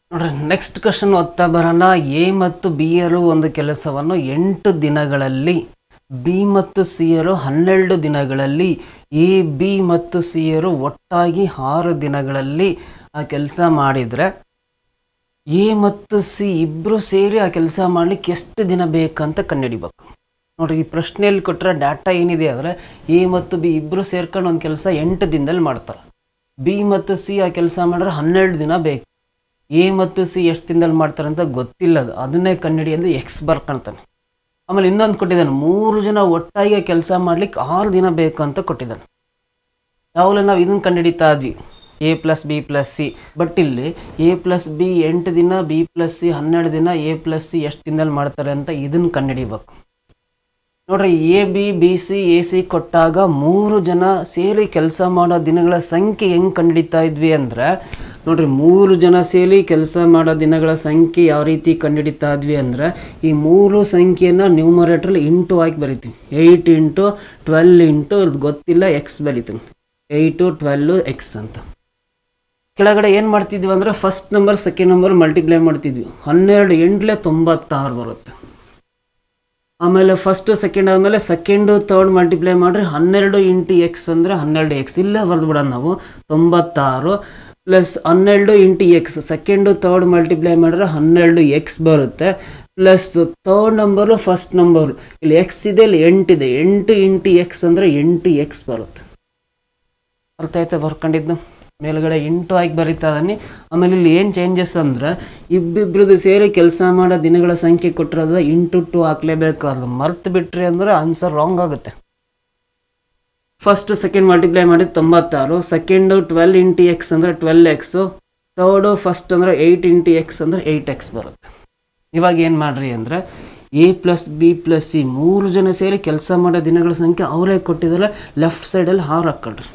ನೋಡ್ರಿ ನೆಕ್ಸ್ಟ್ ಕ್ವಶನ್ ಓದ್ತಾ ಬರೋಣ ಎ ಮತ್ತು ಬಿ ಯರು ಒಂದು ಕೆಲಸವನ್ನು ಎಂಟು ದಿನಗಳಲ್ಲಿ ಬಿ ಮತ್ತು ಸಿ ಯರು ಹನ್ನೆರಡು ದಿನಗಳಲ್ಲಿ ಎ ಬಿ ಮತ್ತು ಸಿ ಯರು ಒಟ್ಟಾಗಿ ಆರು ದಿನಗಳಲ್ಲಿ ಆ ಕೆಲಸ ಮಾಡಿದರೆ ಎ ಮತ್ತು ಸಿ ಇಬ್ಬರು ಸೇರಿ ಆ ಕೆಲಸ ಮಾಡಲಿಕ್ಕೆ ಎಷ್ಟು ದಿನ ಬೇಕಂತ ಕಂಡುಹಿಡಿಬೇಕು ನೋಡ್ರಿ ಈ ಪ್ರಶ್ನೆಯಲ್ಲಿ ಕೊಟ್ಟರೆ ಡಾಟಾ ಏನಿದೆ ಅಂದರೆ ಎ ಮತ್ತು ಬಿ ಇಬ್ಬರು ಸೇರ್ಕೊಂಡು ಒಂದು ಕೆಲಸ ಎಂಟು ದಿನದಲ್ಲಿ ಮಾಡ್ತಾರೆ ಬಿ ಮತ್ತು ಸಿ ಆ ಕೆಲಸ ಮಾಡಿದ್ರೆ ಹನ್ನೆರಡು ದಿನ ಬೇಕು ಎ ಮತ್ತು ಸಿ ಎಷ್ಟು ದಿನದಲ್ಲಿ ಮಾಡ್ತಾರೆ ಅಂತ ಗೊತ್ತಿಲ್ಲ ಅದು ಅದನ್ನೇ ಕಂಡುಹಿಡಿ ಅಂದರೆ ಎಕ್ಸ್ ಬರ್ಕೊಳ್ತಾನೆ ಆಮೇಲೆ ಇನ್ನೊಂದು ಕೊಟ್ಟಿದ್ದಾನೆ ಮೂರು ಜನ ಒಟ್ಟಾಗಿ ಕೆಲಸ ಮಾಡ್ಲಿಕ್ಕೆ ಆರು ದಿನ ಬೇಕು ಅಂತ ಕೊಟ್ಟಿದ್ದಾನೆ ಯಾವಾಗಲೂ ನಾವು ಇದನ್ನು ಕಂಡುಹಿಡಿತಾ ಇದ್ವಿ A plus B plus C but ಇಲ್ಲಿ ಎ ಪ್ಲಸ್ ಬಿ ಎಂಟು ದಿನ ಬಿ ಪ್ಲಸ್ ಸಿ ಹನ್ನೆರಡು ದಿನ ಎ ಪ್ಲಸ್ ಸಿ ಎಷ್ಟು ದಿನದಲ್ಲಿ ಮಾಡ್ತಾರೆ ಅಂತ ಇದನ್ನು ಕಂಡುಹಿಡಿಬೇಕು ನೋಡ್ರಿ A B B C A C ಕೊಟ್ಟಾಗ ಮೂರು ಜನ ಸೇರಿ ಕೆಲಸ ಮಾಡೋ ದಿನಗಳ ಸಂಖ್ಯೆ ಹೆಂಗೆ ಕಂಡುಹಿಡಿತಾ ಇದ್ವಿ ಅಂದರೆ ನೋಡ್ರಿ ಮೂರು ಜನ ಸೇರಿ ಕೆಲಸ ಮಾಡೋ ದಿನಗಳ ಸಂಖ್ಯೆ ಯಾವ ರೀತಿ ಕಂಡುಹಿಡಿತಾ ಇದ್ವಿ ಅಂದರೆ ಈ ಮೂರು ಸಂಖ್ಯೆನ ನ್ಯೂಮರೇಟ್ರಲ್ಲಿ ಇಂಟು ಹಾಕಿ ಬರಿತೀವಿ ಏಯ್ಟ್ ಇಂಟು ಟ್ವೆಲ್ ಇಂಟು ಇದು ಗೊತ್ತಿಲ್ಲ ಎಕ್ಸ್ ಬರಿತೀನಿ ಏಯ್ಟು ಟ್ವೆಲ್ಲು ಎಕ್ಸ್ ಅಂತ ಕೆಳಗಡೆ ಏನು ಮಾಡ್ತಿದ್ವಿ ಅಂದರೆ first number second number multiply ಮಾಡ್ತಿದ್ವಿ ಹನ್ನೆರಡು ಎಂಟ್ಲೆ ತೊಂಬತ್ತಾರು ಬರುತ್ತೆ ಆಮೇಲೆ ಫಸ್ಟ್ ಸೆಕೆಂಡ್ ಆದಮೇಲೆ ಸೆಕೆಂಡು ತರ್ಡ್ ಮಲ್ಟಿಪ್ಲೈ ಮಾಡಿದ್ರೆ ಹನ್ನೆರಡು ಇಂಟು ಎಕ್ಸ್ ಅಂದರೆ ಹನ್ನೆರಡು ಎಕ್ಸ್ ಇಲ್ಲೇ ಬರೆದ್ಬಿಡೋಣ ನಾವು ತೊಂಬತ್ತಾರು ಪ್ಲಸ್ ಹನ್ನೆರಡು into X second third multiply ಮಾಡಿದ್ರೆ ಹನ್ನೆರಡು ಎಕ್ಸ್ ಬರುತ್ತೆ plus third number first number ಇಲ್ಲಿ ಎಕ್ಸ್ ಇದೆ ಇಲ್ಲಿ ಎಂಟಿದೆ ಎಂಟು ಇಂಟು ಎಕ್ಸ್ ಅಂದರೆ ಎಂಟು ಎಕ್ಸ್ ಬರುತ್ತೆ ಅರ್ಥ ಆಯ್ತಾ ಬರ್ಕೊಂಡಿದ್ದು ಮೇಲ್ಗಡೆ ಇಂಟು ಆಗಿ ಬರೀತಾ ಇದ್ದಾನೆ ಆಮೇಲೆ ಇಲ್ಲಿ ಏನು ಚೇಂಜಸ್ ಅಂದ್ರೆ ಇಬ್ಬಿಬ್ರದ್ದು ಸೇರಿ ಕೆಲಸ ಮಾಡೋ ದಿನಗಳ ಸಂಖ್ಯೆ ಕೊಟ್ಟಿರೋದು ಇಂಟು ಟು ಹಾಕ್ಲೇಬೇಕು ಅದು ಮರ್ತು ಬಿಟ್ರಿ ಅಂದ್ರೆ ಆನ್ಸರ್ ರಾಂಗ್ ಆಗುತ್ತೆ ಫಸ್ಟ್ ಸೆಕೆಂಡ್ ಮಲ್ಟಿಪ್ಲೈ ಮಾಡಿ ತೊಂಬತ್ತಾರು ಸೆಕೆಂಡು ಟ್ವೆಲ್ ಇಂಟು ಎಕ್ಸ್ ಅಂದರೆ ಟ್ವೆಲ್ ಎಕ್ಸು ತರ್ಡು ಫಸ್ಟ್ ಅಂದರೆ ಏಯ್ಟ್ ಇಂಟು ಎಕ್ಸ್ ಅಂದರೆ ಏಯ್ಟ್ ಎಕ್ಸ್ ಬರುತ್ತೆ ಇವಾಗ ಏನು ಮಾಡ್ರಿ ಅಂದರೆ A plus B plus C ಮೂರು ಜನ ಸೇರಿ ಕೆಲಸ ಮಾಡೋ ದಿನಗಳ ಸಂಖ್ಯೆ ಅವರೇ ಕೊಟ್ಟಿದ್ದಾರೆ ಲೆಫ್ಟ್ ಸೈಡಲ್ಲಿ ಹಾರು ಹಾಕ್ಕೊಳ್ರಿ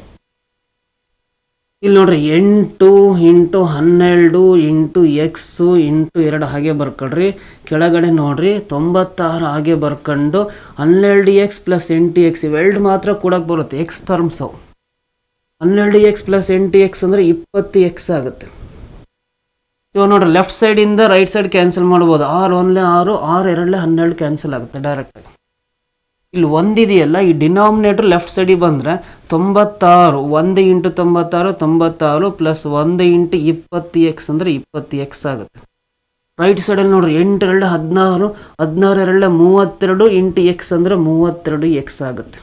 ಇಲ್ಲಿ ನೋಡ್ರಿ ಎಂಟು ಇಂಟು ಹನ್ನೆರಡು ಇಂಟು ಎಕ್ಸು ಇಂಟು ಎರಡು ಹಾಗೆ ಬರ್ಕೊಳ್ರಿ ಕೆಳಗಡೆ ನೋಡ್ರಿ ತೊಂಬತ್ತಾರು ಹಾಗೆ ಬರ್ಕೊಂಡು ಹನ್ನೆರಡು ಎಕ್ಸ್ ಪ್ಲಸ್ ಎಂಟು ಎಕ್ಸ್ ಇವೆರಡು ಮಾತ್ರ ಕೂಡಕ್ಕೆ ಬರುತ್ತೆ ಎಕ್ಸ್ ಟರ್ಮ್ಸ್ ಅವು ಹನ್ನೆರಡು ಎಕ್ಸ್ ಪ್ಲಸ್ ಎಂಟು ಎಕ್ಸ್ ಅಂದರೆ ಇಪ್ಪತ್ತು ಎಕ್ಸ್ ಆಗುತ್ತೆ ಇವಾಗ ನೋಡ್ರಿ ಲೆಫ್ಟ್ ಸೈಡಿಂದ ರೈಟ್ ಸೈಡ್ ಕ್ಯಾನ್ಸಲ್ ಮಾಡ್ಬೋದು ಆರು ಒಂದಲೇ ಆರು ಆರು ಎರಡಲೇ ಹನ್ನೆರಡು ಕ್ಯಾನ್ಸಲ್ ಆಗುತ್ತೆ ಡೈರೆಕ್ಟಾಗಿ ಇಲ್ಲಿ ಒಂದಿದೆಯಲ್ಲ ಈ ಡಿನಾಮಿನೇಟರ್ ಲೆಫ್ಟ್ ಸೈಡಿಗೆ ಬಂದರೆ ತೊಂಬತ್ತಾರು ಒಂದು ಇಂಟು ತೊಂಬತ್ತಾರು ತೊಂಬತ್ತಾರು ಪ್ಲಸ್ ಒಂದು ಇಂಟು ಇಪ್ಪತ್ತು ಎಕ್ಸ್ ಅಂದರೆ ಇಪ್ಪತ್ತು ಎಕ್ಸ್ ಆಗುತ್ತೆ ರೈಟ್ ಸೈಡಲ್ಲಿ ನೋಡ್ರಿ ಎಂಟು ಎರಡು ಹದಿನಾರು ಹದಿನಾರು ಎರಡಲೆ ಮೂವತ್ತೆರಡು ಇಂಟು ಎಕ್ಸ್ ಅಂದರೆ ಮೂವತ್ತೆರಡು ಎಕ್ಸ್ ಆಗುತ್ತೆ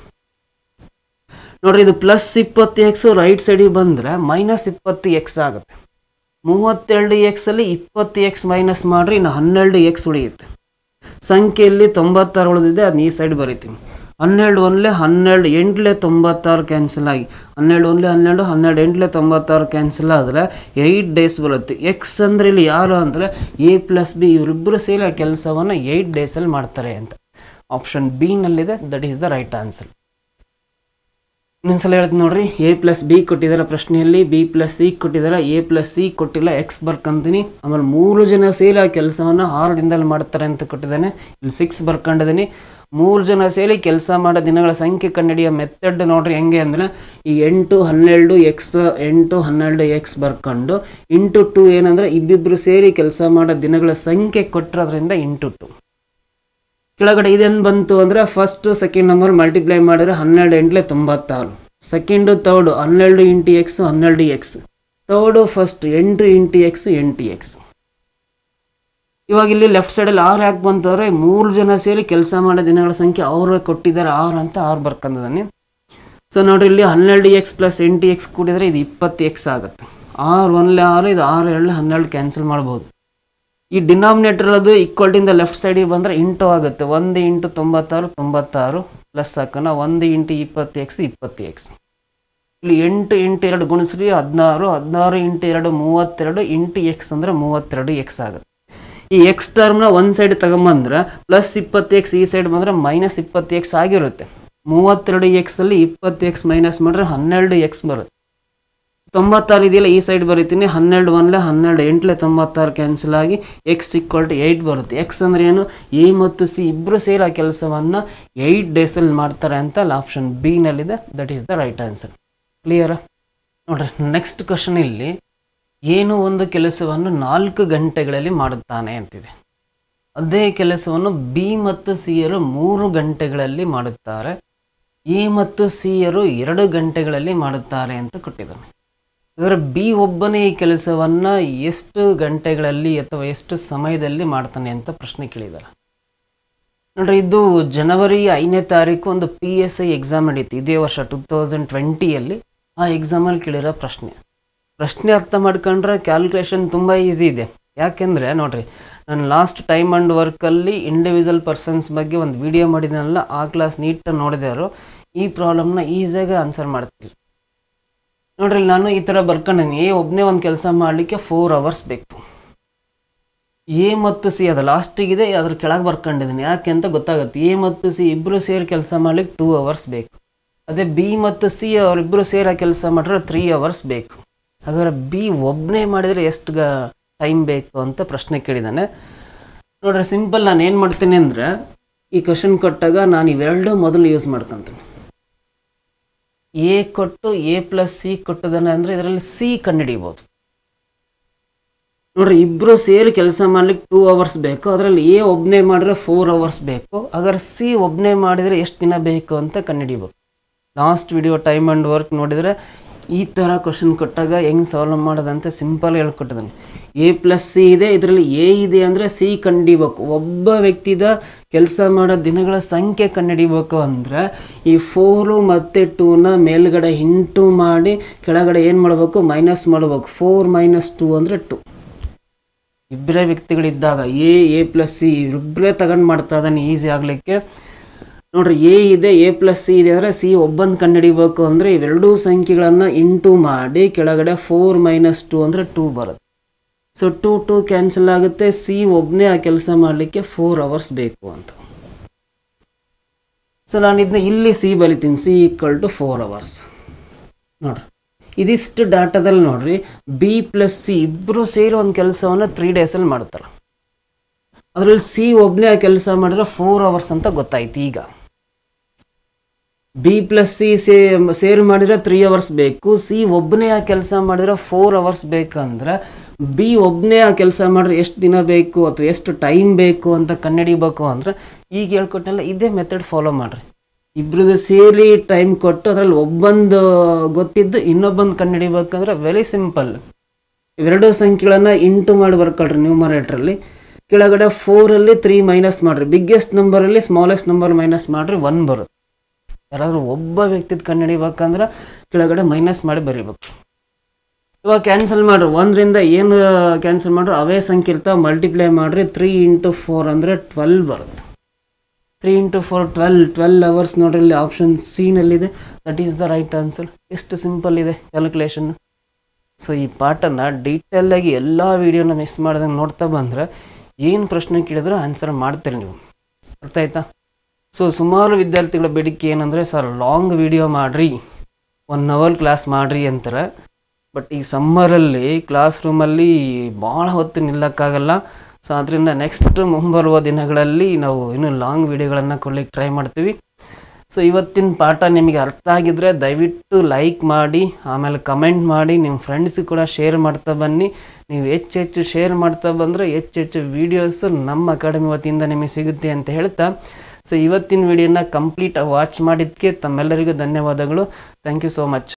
ನೋಡ್ರಿ ಇದು ಪ್ಲಸ್ ಇಪ್ಪತ್ತು ಎಕ್ಸ್ ರೈಟ್ ಸೈಡಿಗೆ ಬಂದರೆ ಮೈನಸ್ ಇಪ್ಪತ್ತು ಎಕ್ಸ್ ಆಗುತ್ತೆ ಮೂವತ್ತೆರಡು ಎಕ್ಸಲ್ಲಿ ಇಪ್ಪತ್ತು ಎಕ್ಸ್ ಮೈನಸ್ ಮಾಡಿರಿ ಇನ್ನು ಹನ್ನೆರಡು ಎಕ್ಸ್ ಉಳಿಯುತ್ತೆ ಸಂಖ್ಯೆಯಲ್ಲಿ ತೊಂಬತ್ತಾರು ಉಳಿದಿದೆ ಅದನ್ನ ಈ ಸೈಡ್ ಬರಿತೀವಿ ಹನ್ನೆರಡು ಒಂದಲೇ ಹನ್ನೆರಡು ಎಂಟ್ಲೆ ತೊಂಬತ್ತಾರು ಕ್ಯಾನ್ಸಲ್ ಆಗಿ ಹನ್ನೆರಡು ಒಂದಲೇ ಹನ್ನೆರಡು ಹನ್ನೆರಡು ಎಂಟ್ಲೆ ತೊಂಬತ್ತಾರು ಕ್ಯಾನ್ಸಲ್ ಆದರೆ ಏಯ್ಟ್ ಡೇಸ್ ಬರುತ್ತೆ ಎಕ್ಸ್ ಅಂದರೆ ಇಲ್ಲಿ ಯಾರು ಅಂದರೆ ಎ ಪ್ಲಸ್ ಬಿ ಇವರಿಬ್ಬರು ಸೇರಿ ಆ ಕೆಲಸವನ್ನು ಏಯ್ಟ್ ಡೇಸಲ್ಲಿ ಮಾಡ್ತಾರೆ ಅಂತ ಆಪ್ಷನ್ ಬಿನಲ್ಲಿದೆ that is the right answer ಇನ್ನೊಂದ್ಸಲ ಹೇಳ್ತೀನಿ ನೋಡ್ರಿ ಎ ಪ್ಲಸ್ ಬಿ ಕೊಟ್ಟಿದ್ದಾರೆ ಪ್ರಶ್ನೆಯಲ್ಲಿ ಬಿ ಪ್ಲಸ್ ಸಿ ಕೊಟ್ಟಿದ್ದಾರೆ ಎ ಪ್ಲಸ್ ಸಿ ಕೊಟ್ಟಿಲ್ಲ ಎಕ್ಸ್ ಬರ್ಕಂತೀನಿ ಆಮೇಲೆ ಮೂರು ಜನ ಸೇರಿ ಆ ಕೆಲಸವನ್ನು ಆರು ದಿನದಲ್ಲಿ ಮಾಡ್ತಾರೆ ಅಂತ ಕೊಟ್ಟಿದ್ದಾನೆ ಇಲ್ಲಿ ಸಿಕ್ಸ್ ಬರ್ಕೊಂಡಿದ್ದೀನಿ ಮೂರು ಜನ ಸೇರಿ ಕೆಲಸ ಮಾಡೋ ದಿನಗಳ ಸಂಖ್ಯೆ ಕಂಡುಹಿಡಿಯೋ ಮೆಥಡ್ ನೋಡ್ರಿ ಹೆಂಗೆ ಅಂದರೆ ಈ ಎಂಟು ಹನ್ನೆರಡು ಎಕ್ಸ್ ಎಂಟು ಹನ್ನೆರಡು ಎಕ್ಸ್ ಬರ್ಕೊಂಡು ಇಂಟು ಟು ಏನಂದರೆ ಇಬ್ಬಿಬ್ಬರು ಸೇರಿ ಕೆಲಸ ಮಾಡೋ ದಿನಗಳ ಸಂಖ್ಯೆ ಕೊಟ್ಟಿರೋದ್ರಿಂದ ಇಂಟು ಟು ಕೆಳಗಡೆ ಇದೇನು ಬಂತು ಅಂದರೆ ಫಸ್ಟು ಸೆಕೆಂಡ್ ನಂಬರ್ ಮಲ್ಟಿಪ್ಲೈ ಮಾಡಿದ್ರೆ ಹನ್ನೆರಡು ಎಂಟ್ಲೆ ತೊಂಬತ್ತಾರು ಸೆಕೆಂಡು ತರ್ಡು ಹನ್ನೆರಡು ಇಂಟು ಎಕ್ಸ್ ಹನ್ನೆರಡು ಎಕ್ಸ್ ತರ್ಡು ಫಸ್ಟ್ ಎಂಟು ಇಂಟು ಎಕ್ಸ್ ಎಂಟು ಎಕ್ಸ್ ಇವಾಗ ಇಲ್ಲಿ ಲೆಫ್ಟ್ ಸೈಡಲ್ಲಿ ಆರು ಯಾಕೆ ಬಂತಂದರೆ ಮೂರು ಜನ ಸೇರಿ ಕೆಲಸ ಮಾಡೋ ದಿನಗಳ ಸಂಖ್ಯೆ ಅವರು ಕೊಟ್ಟಿದ್ದಾರೆ ಆರು ಅಂತ ಆರು ಬರ್ಕೊಂಡಿದ್ದಾನೆ ಸೊ ನೋಡ್ರಿ ಇಲ್ಲಿ ಹನ್ನೆರಡು ಎಕ್ಸ್ ಪ್ಲಸ್ ಎಂಟು ಎಕ್ಸ್ ಕೂಡಿದರೆ ಇದು ಇಪ್ಪತ್ತು ಎಕ್ಸ್ ಆಗುತ್ತೆ ಆರು ಒಂದಲೇ ಆರು ಇದು ಆರು ಎರಡು ಹನ್ನೆರಡು ಕ್ಯಾನ್ಸಲ್ ಮಾಡ್ಬೋದು ಈ ಡಿನಾಮಿನೇಟರ್ ಅದು ಈಕ್ವಲ್ಟಿಂದ ಲೆಫ್ಟ್ ಸೈಡಿಗೆ ಬಂದರೆ ಇಂಟು ಆಗುತ್ತೆ ಒಂದು ಇಂಟು ತೊಂಬತ್ತಾರು ತೊಂಬತ್ತಾರು ಪ್ಲಸ್ ಹಾಕೋಣ ಒಂದು ಇಂಟು ಇಪ್ಪತ್ತು ಎಕ್ಸ್ ಇಪ್ಪತ್ತು ಎಕ್ಸ್ ಇಲ್ಲಿ ಎಂಟು ಇಂಟು ಎರಡು ಗುಣಿಸ್ರಿ ಹದಿನಾರು ಹದಿನಾರು ಇಂಟು ಎರಡು ಮೂವತ್ತೆರಡು ಇಂಟು ಎಕ್ಸ್ ಅಂದರೆ ಮೂವತ್ತೆರಡು ಎಕ್ಸ್ ಆಗುತ್ತೆ ಈ ಎಕ್ಸ್ ಟರ್ಮ್ನ ಒಂದು ಸೈಡ್ ತಗೊಂಬಂದ್ರೆ ಪ್ಲಸ್ ಇಪ್ಪತ್ತು ಎಕ್ಸ್ ಈ ಸೈಡ್ ಬಂದರೆ ಮೈನಸ್ ಇಪ್ಪತ್ತು ಎಕ್ಸ್ ಆಗಿರುತ್ತೆ ಮೂವತ್ತೆರಡು ಎಕ್ಸಲ್ಲಿ ಇಪ್ಪತ್ತು ಎಕ್ಸ್ ಮೈನಸ್ ಮಾಡಿದ್ರೆ ಹನ್ನೆರಡು ಎಕ್ಸ್ ಬರುತ್ತೆ ತೊಂಬತ್ತಾರು ಇದೆಯಲ್ಲ ಈ ಸೈಡ್ ಬರೀತೀನಿ ಹನ್ನೆರಡು ಒನ್ಲೆ ಹನ್ನೆರಡು ಎಂಟ್ಲೆ ತೊಂಬತ್ತಾರು ಕ್ಯಾನ್ಸಲ್ ಆಗಿ ಎಕ್ಸ್ ಈಕ್ವಲ್ ಟು ಏಯ್ಟ್ ಬರುತ್ತೆ ಎಕ್ಸ್ ಅಂದ್ರೆ ಏನು ಎ ಮತ್ತು ಸಿ ಇಬ್ಬರು ಸೇರಿ ಆ ಕೆಲಸವನ್ನು ಏಯ್ಟ್ ಡೇಸಲ್ಲಿ ಮಾಡ್ತಾರೆ ಅಂತ ಅಲ್ಲಿ ಆಪ್ಷನ್ ಬಿನಲ್ಲಿದೆ that is the right answer ಕ್ಲಿಯರಾ ನೋಡ್ರಿ ನೆಕ್ಸ್ಟ್ ಕ್ವಶನ್ ಇಲ್ಲಿ ಏನೋ ಒಂದು ಕೆಲಸವನ್ನು ನಾಲ್ಕು ಗಂಟೆಗಳಲ್ಲಿ ಮಾಡುತ್ತಾನೆ ಅಂತಿದೆ ಅದೇ ಕೆಲಸವನ್ನು ಬಿ ಮತ್ತು ಸಿ ಯರು ಮೂರು ಗಂಟೆಗಳಲ್ಲಿ ಮಾಡುತ್ತಾರೆ ಎ ಮತ್ತು ಸಿ ಯರು ಎರಡು ಗಂಟೆಗಳಲ್ಲಿ ಮಾಡುತ್ತಾರೆ ಅಂತ ಕೊಟ್ಟಿದ್ದಾನೆ ಅದರ ಬಿ ಒಬ್ಬನೇ ಈ ಕೆಲಸವನ್ನು ಎಷ್ಟು ಗಂಟೆಗಳಲ್ಲಿ ಅಥವಾ ಎಷ್ಟು ಸಮಯದಲ್ಲಿ ಮಾಡ್ತಾನೆ ಅಂತ ಪ್ರಶ್ನೆ ಕೇಳಿದ್ದಾರೆ ನೋಡ್ರಿ ಇದು ಜನವರಿ ಐದನೇ ತಾರೀಕು ಒಂದು ಪಿ ಎಸ್ ಐ ಎಕ್ಸಾಮ್ ನಡೀತು ಇದೇ ವರ್ಷ ಟೂ ತೌಸಂಡ್ ಟ್ವೆಂಟಿಯಲ್ಲಿ ಆ ಎಕ್ಸಾಮಲ್ಲಿ ಕೇಳಿರೋ ಪ್ರಶ್ನೆ ಪ್ರಶ್ನೆ ಅರ್ಥ ಮಾಡ್ಕೊಂಡ್ರೆ ಕ್ಯಾಲ್ಕುಲೇಷನ್ ತುಂಬ ಈಸಿ ಇದೆ ಯಾಕೆಂದರೆ ನೋಡ್ರಿ ನಾನು ಲಾಸ್ಟ್ ಟೈಮ್ ಆ್ಯಂಡ್ ವರ್ಕಲ್ಲಿ ಇಂಡಿವಿಜುವಲ್ ಪರ್ಸನ್ಸ್ ಬಗ್ಗೆ ಒಂದು ವಿಡಿಯೋ ಮಾಡಿದ್ನಲ್ಲ ಆ ಕ್ಲಾಸ್ ನೀಟಾಗಿ ನೋಡಿದವರು ಈ ಪ್ರಾಬ್ಲಮ್ನ ಈಸಿಯಾಗಿ ಆನ್ಸರ್ ಮಾಡ್ತೀನಿ ನೋಡ್ರಿ ನಾನು ಈ ಥರ ಬರ್ಕೊಂಡಿದ್ದೀನಿ ಎ ಒಬ್ಬನೇ ಒಂದು ಕೆಲಸ ಮಾಡಲಿಕ್ಕೆ ಫೋರ್ ಅವರ್ಸ್ ಬೇಕು ಎ ಮತ್ತು ಸಿ ಅದು ಲಾಸ್ಟಿಗಿದೆ ಅದ್ರ ಕೆಳಗೆ ಬರ್ಕೊಂಡಿದ್ದೀನಿ ಯಾಕೆ ಅಂತ ಗೊತ್ತಾಗುತ್ತೆ ಎ ಮತ್ತು ಸಿ ಇಬ್ಬರು ಸೇರಿ ಕೆಲಸ ಮಾಡ್ಲಿಕ್ಕೆ ಟೂ ಅವರ್ಸ್ ಬೇಕು ಅದೇ ಬಿ ಮತ್ತು ಸಿ ಅವರಿಬ್ಬರು ಸೇರಿ ಕೆಲಸ ಮಾಡಿದ್ರೆ ತ್ರೀ ಅವರ್ಸ್ ಬೇಕು ಹಾಗಾದ್ರೆ ಬಿ ಒಬ್ಬನೇ ಮಾಡಿದರೆ ಎಷ್ಟು ಗ ಟೈಮ್ ಬೇಕು ಅಂತ ಪ್ರಶ್ನೆ ಕೇಳಿದ್ದಾನೆ ನೋಡ್ರಿ ಸಿಂಪಲ್ ನಾನು ಏನು ಮಾಡ್ತೀನಿ ಅಂದರೆ ಈ ಕ್ವಶನ್ ಕೊಟ್ಟಾಗ ನಾನು ಇವೆರಡು ಮೊದಲು ಯೂಸ್ ಮಾಡ್ಕೊತೀನಿ ಎ ಕೊಟ್ಟು ಎ ಪ್ಲಸ್ ಸಿ ಕೊಟ್ಟದನ್ನ ಅಂದರೆ ಇದರಲ್ಲಿ ಸಿ ಕಂಡುಹಿಡಿಬೋದು ನೋಡ್ರಿ ಇಬ್ಬರು ಸೇರಿ ಕೆಲಸ ಮಾಡ್ಲಿಕ್ಕೆ ಟೂ ಅವರ್ಸ್ ಬೇಕು ಅದರಲ್ಲಿ ಎ ಒಬ್ಬನೇ ಮಾಡಿದ್ರೆ ಫೋರ್ ಅವರ್ಸ್ ಬೇಕು ಹಾಗಾದ್ರೆ ಸಿ ಒಬ್ಬನೇ ಮಾಡಿದರೆ ಎಷ್ಟು ದಿನ ಬೇಕು ಅಂತ ಕಂಡುಹಿಡಿಬೇಕು last video time and work ನೋಡಿದರೆ ಈ ಥರ ಕ್ವಶನ್ ಕೊಟ್ಟಾಗ ಹೆಂಗೆ ಸಾಲ್ವ್ ಮಾಡೋದಂತ ಸಿಂಪಲ್ ಹೇಳ್ಕೊಟ್ಟಿದ್ದಾನೆ ಎ ಪ್ಲಸ್ ಸಿ ಇದೆ ಇದರಲ್ಲಿ ಎ ಇದೆ ಅಂದರೆ ಸಿ ಕಂಡಿಬೇಕು ಒಬ್ಬ ವ್ಯಕ್ತಿದ ಕೆಲಸ ಮಾಡೋ ದಿನಗಳ ಸಂಖ್ಯೆ ಕಂಡುಹಿಡಿಬೇಕು ಅಂದರೆ ಈ ಫೋರು ಮತ್ತು ಟೂನ ಮೇಲ್ಗಡೆ ಇಂಟು ಮಾಡಿ ಕೆಳಗಡೆ ಏನು ಮಾಡಬೇಕು ಮೈನಸ್ ಮಾಡಬೇಕು ಫೋರ್ ಮೈನಸ್ ಟೂ ಅಂದರೆ ಟು ಇಬ್ಬರೇ ವ್ಯಕ್ತಿಗಳಿದ್ದಾಗ ಎ ಎ ಪ್ಲಸ್ ಸಿ ಇಬ್ಬರೇ ತಗೊಂಡು ಮಾಡ್ತಾ ಇದ್ದಾನೆ ಈಸಿ ಆಗಲಿಕ್ಕೆ ನೋಡ್ರಿ ಎ ಇದೆ ಎ ಪ್ಲಸ್ ಸಿ ಇದೆ ಅಂದರೆ ಸಿ ಒಬ್ಬಂದು ಕಂಡುಹಿಡಿಬೇಕು ಅಂದರೆ ಇವೆರಡೂ ಸಂಖ್ಯೆಗಳನ್ನು ಇಂಟು ಮಾಡಿ ಕೆಳಗಡೆ ಫೋರ್ ಮೈನಸ್ ಟು ಅಂದರೆ ಟೂ ಬರುತ್ತೆ ಸೊ ಟು ಟು ಕ್ಯಾನ್ಸಲ್ ಆಗುತ್ತೆ ಸಿ ಒಬ್ಬನೇ ಆ ಕೆಲಸ ಮಾಡಲಿಕ್ಕೆ ಫೋರ್ ಅವರ್ಸ್ ಬೇಕು ಅಂತ ಸೊ ನಾನು ಇದನ್ನ ಇಲ್ಲಿ ಸಿ ಬಲಿತೀನಿ C equal to four hours ನೋಡ್ರಿ ಇದಿಷ್ಟು ಡಾಟಾದಲ್ಲಿ ನೋಡ್ರಿ ಬಿ ಪ್ಲಸ್ ಸಿ ಇಬ್ಬರು ಸೇರಿ ಒಂದು ಕೆಲಸವನ್ನು ತ್ರೀ ಡೇಸಲ್ಲಿ ಮಾಡ್ತಾರೆ ಅದರಲ್ಲಿ ಸಿ ಒಬ್ಬನೇ ಆ ಕೆಲಸ ಮಾಡಿದ್ರೆ ಫೋರ್ ಅವರ್ಸ್ ಅಂತ ಗೊತ್ತಾಯ್ತು ಈಗ ಬಿ ಪ್ಲಸ್ ಸಿ ಸೇ ಸೇರಿ ಮಾಡಿದ್ರೆ ತ್ರೀ ಅವರ್ಸ್ ಬೇಕು ಸಿ ಒಬ್ಬನೇ ಆ ಕೆಲಸ ಮಾಡಿದ್ರೆ ಫೋರ್ ಅವರ್ಸ್ ಬೇಕಂದ್ರೆ ಬಿ ಒಬ್ಬನೇ ಆ ಕೆಲಸ ಮಾಡಿದ್ರೆ ಎಷ್ಟು ದಿನ ಬೇಕು ಅಥವಾ ಎಷ್ಟು ಟೈಮ್ ಬೇಕು ಅಂತ ಕಂಡುಹಿಡಿಬೇಕು ಅಂದರೆ ಈಗ ಹೇಳ್ಕೊಟ್ಟೆಲ್ಲ ಇದೇ ಮೆಥಡ್ ಫಾಲೋ ಮಾಡಿರಿ ಇಬ್ರದ್ದು ಸೇರಿ ಟೈಮ್ ಕೊಟ್ಟು ಅದರಲ್ಲಿ ಒಬ್ಬಂದು ಗೊತ್ತಿದ್ದು ಇನ್ನೊಬ್ಬಂದು ಕಂಡುಹಿಡಿಬೇಕಂದ್ರೆ ವೆರಿ ಸಿಂಪಲ್ ಇವೆರಡು ಸಂಖ್ಯೆಗಳನ್ನು ಇಂಟು ಮಾಡಿ ಬರ್ಕೊಳ್ರಿ ನ್ಯೂಮರೇಟ್ರಲ್ಲಿ ಕೆಳಗಡೆ ಫೋರಲ್ಲಿ ತ್ರೀ ಮೈನಸ್ ಮಾಡಿರಿ ಬಿಗ್ಗೆಸ್ಟ್ ನಂಬರಲ್ಲಿ ಸ್ಮಾಲೆಸ್ಟ್ ನಂಬರ್ ಮೈನಸ್ ಮಾಡಿರಿ ಒನ್ ಬರುತ್ತೆ ಯಾರಾದರೂ ಒಬ್ಬ ವ್ಯಕ್ತಿದ ಕಂಡುಹಿಡಿಬೇಕಂದ್ರೆ ಕೆಳಗಡೆ ಮೈನಸ್ ಮಾಡಿ ಬರೀಬೇಕು ಇವಾಗ ಕ್ಯಾನ್ಸಲ್ ಮಾಡ್ರಿ ಒಂದರಿಂದ ಏನು ಕ್ಯಾನ್ಸಲ್ ಮಾಡ್ರಿ ಅವೇ ಸಂಖ್ಯೆ ಇರ್ತಾವೆ ಮಲ್ಟಿಪ್ಲೈ ಮಾಡಿರಿ ತ್ರೀ ಇಂಟು ಫೋರ್ ಅಂದರೆ ಟ್ವೆಲ್ ಬರುತ್ತೆ three into four twelve twelve hours ನೋಡ್ರಿ ಇಲ್ಲಿ ಆಪ್ಷನ್ ಸಿನಲ್ಲಿದೆ that is the right answer ಎಷ್ಟು ಸಿಂಪಲ್ ಇದೆ ಕ್ಯಾಲ್ಕುಲೇಷನ್ ಸೊ ಈ ಪಾಠನ ಡೀಟೇಲಾಗಿ ಎಲ್ಲ ವೀಡಿಯೋನ ಮಿಸ್ ಮಾಡ್ದಂಗೆ ನೋಡ್ತಾ ಬಂದರೆ ಏನು ಪ್ರಶ್ನೆ ಕೇಳಿದ್ರು ಆನ್ಸರ್ ಮಾಡ್ತೀರಿ ನೀವು ಅರ್ಥ ಆಯ್ತಾ ಸೊ ಸುಮಾರು ವಿದ್ಯಾರ್ಥಿಗಳ ಬೇಡಿಕೆ ಏನಂದರೆ ಸರ್ ಲಾಂಗ್ ವಿಡಿಯೋ ಮಾಡಿರಿ ಒನ್ ಅವರ್ ಕ್ಲಾಸ್ ಮಾಡಿರಿ ಅಂತಾರೆ ಬಟ್ ಈ ಸಮ್ಮರಲ್ಲಿ ಕ್ಲಾಸ್ ರೂಮಲ್ಲಿ ಭಾಳ ಹೊತ್ತು ನಿಲ್ಲಕ್ಕಾಗಲ್ಲ ಸೊ ಅದರಿಂದ ನೆಕ್ಸ್ಟ್ ಮುಂಬರುವ ದಿನಗಳಲ್ಲಿ ನಾವು ಇನ್ನೂ ಲಾಂಗ್ ವಿಡಿಯೋಗಳನ್ನು ಕೊಡ್ಲಿಕ್ಕೆ ಟ್ರೈ ಮಾಡ್ತೀವಿ ಸೊ ಇವತ್ತಿನ ಪಾಠ ನಿಮಗೆ ಅರ್ಥ ಆಗಿದ್ರೆ ದಯವಿಟ್ಟು ಲೈಕ್ ಮಾಡಿ ಆಮೇಲೆ ಕಮೆಂಟ್ ಮಾಡಿ ನಿಮ್ಮ ಫ್ರೆಂಡ್ಸಿಗೆ ಕೂಡ ಶೇರ್ ಮಾಡ್ತಾ ಬನ್ನಿ ನೀವು ಹೆಚ್ಚು ಹೆಚ್ಚು ಶೇರ್ ಮಾಡ್ತಾ ಬಂದರೆ ಹೆಚ್ಚು ಹೆಚ್ಚು ವೀಡಿಯೋಸು ನಮ್ಮ ಅಕಾಡೆಮಿ ವತಿಯಿಂದ ನಿಮಗೆ ಸಿಗುತ್ತೆ ಅಂತ ಹೇಳ್ತಾ ಸೊ ಇವತ್ತಿನ ವಿಡಿಯೋನ ಕಂಪ್ಲೀಟ್ ವಾಚ್ ಮಾಡಿದ್ದಕ್ಕೆ ತಮ್ಮೆಲ್ಲರಿಗೂ ಧನ್ಯವಾದಗಳು ಥ್ಯಾಂಕ್ ಯು ಸೋ ಮಚ್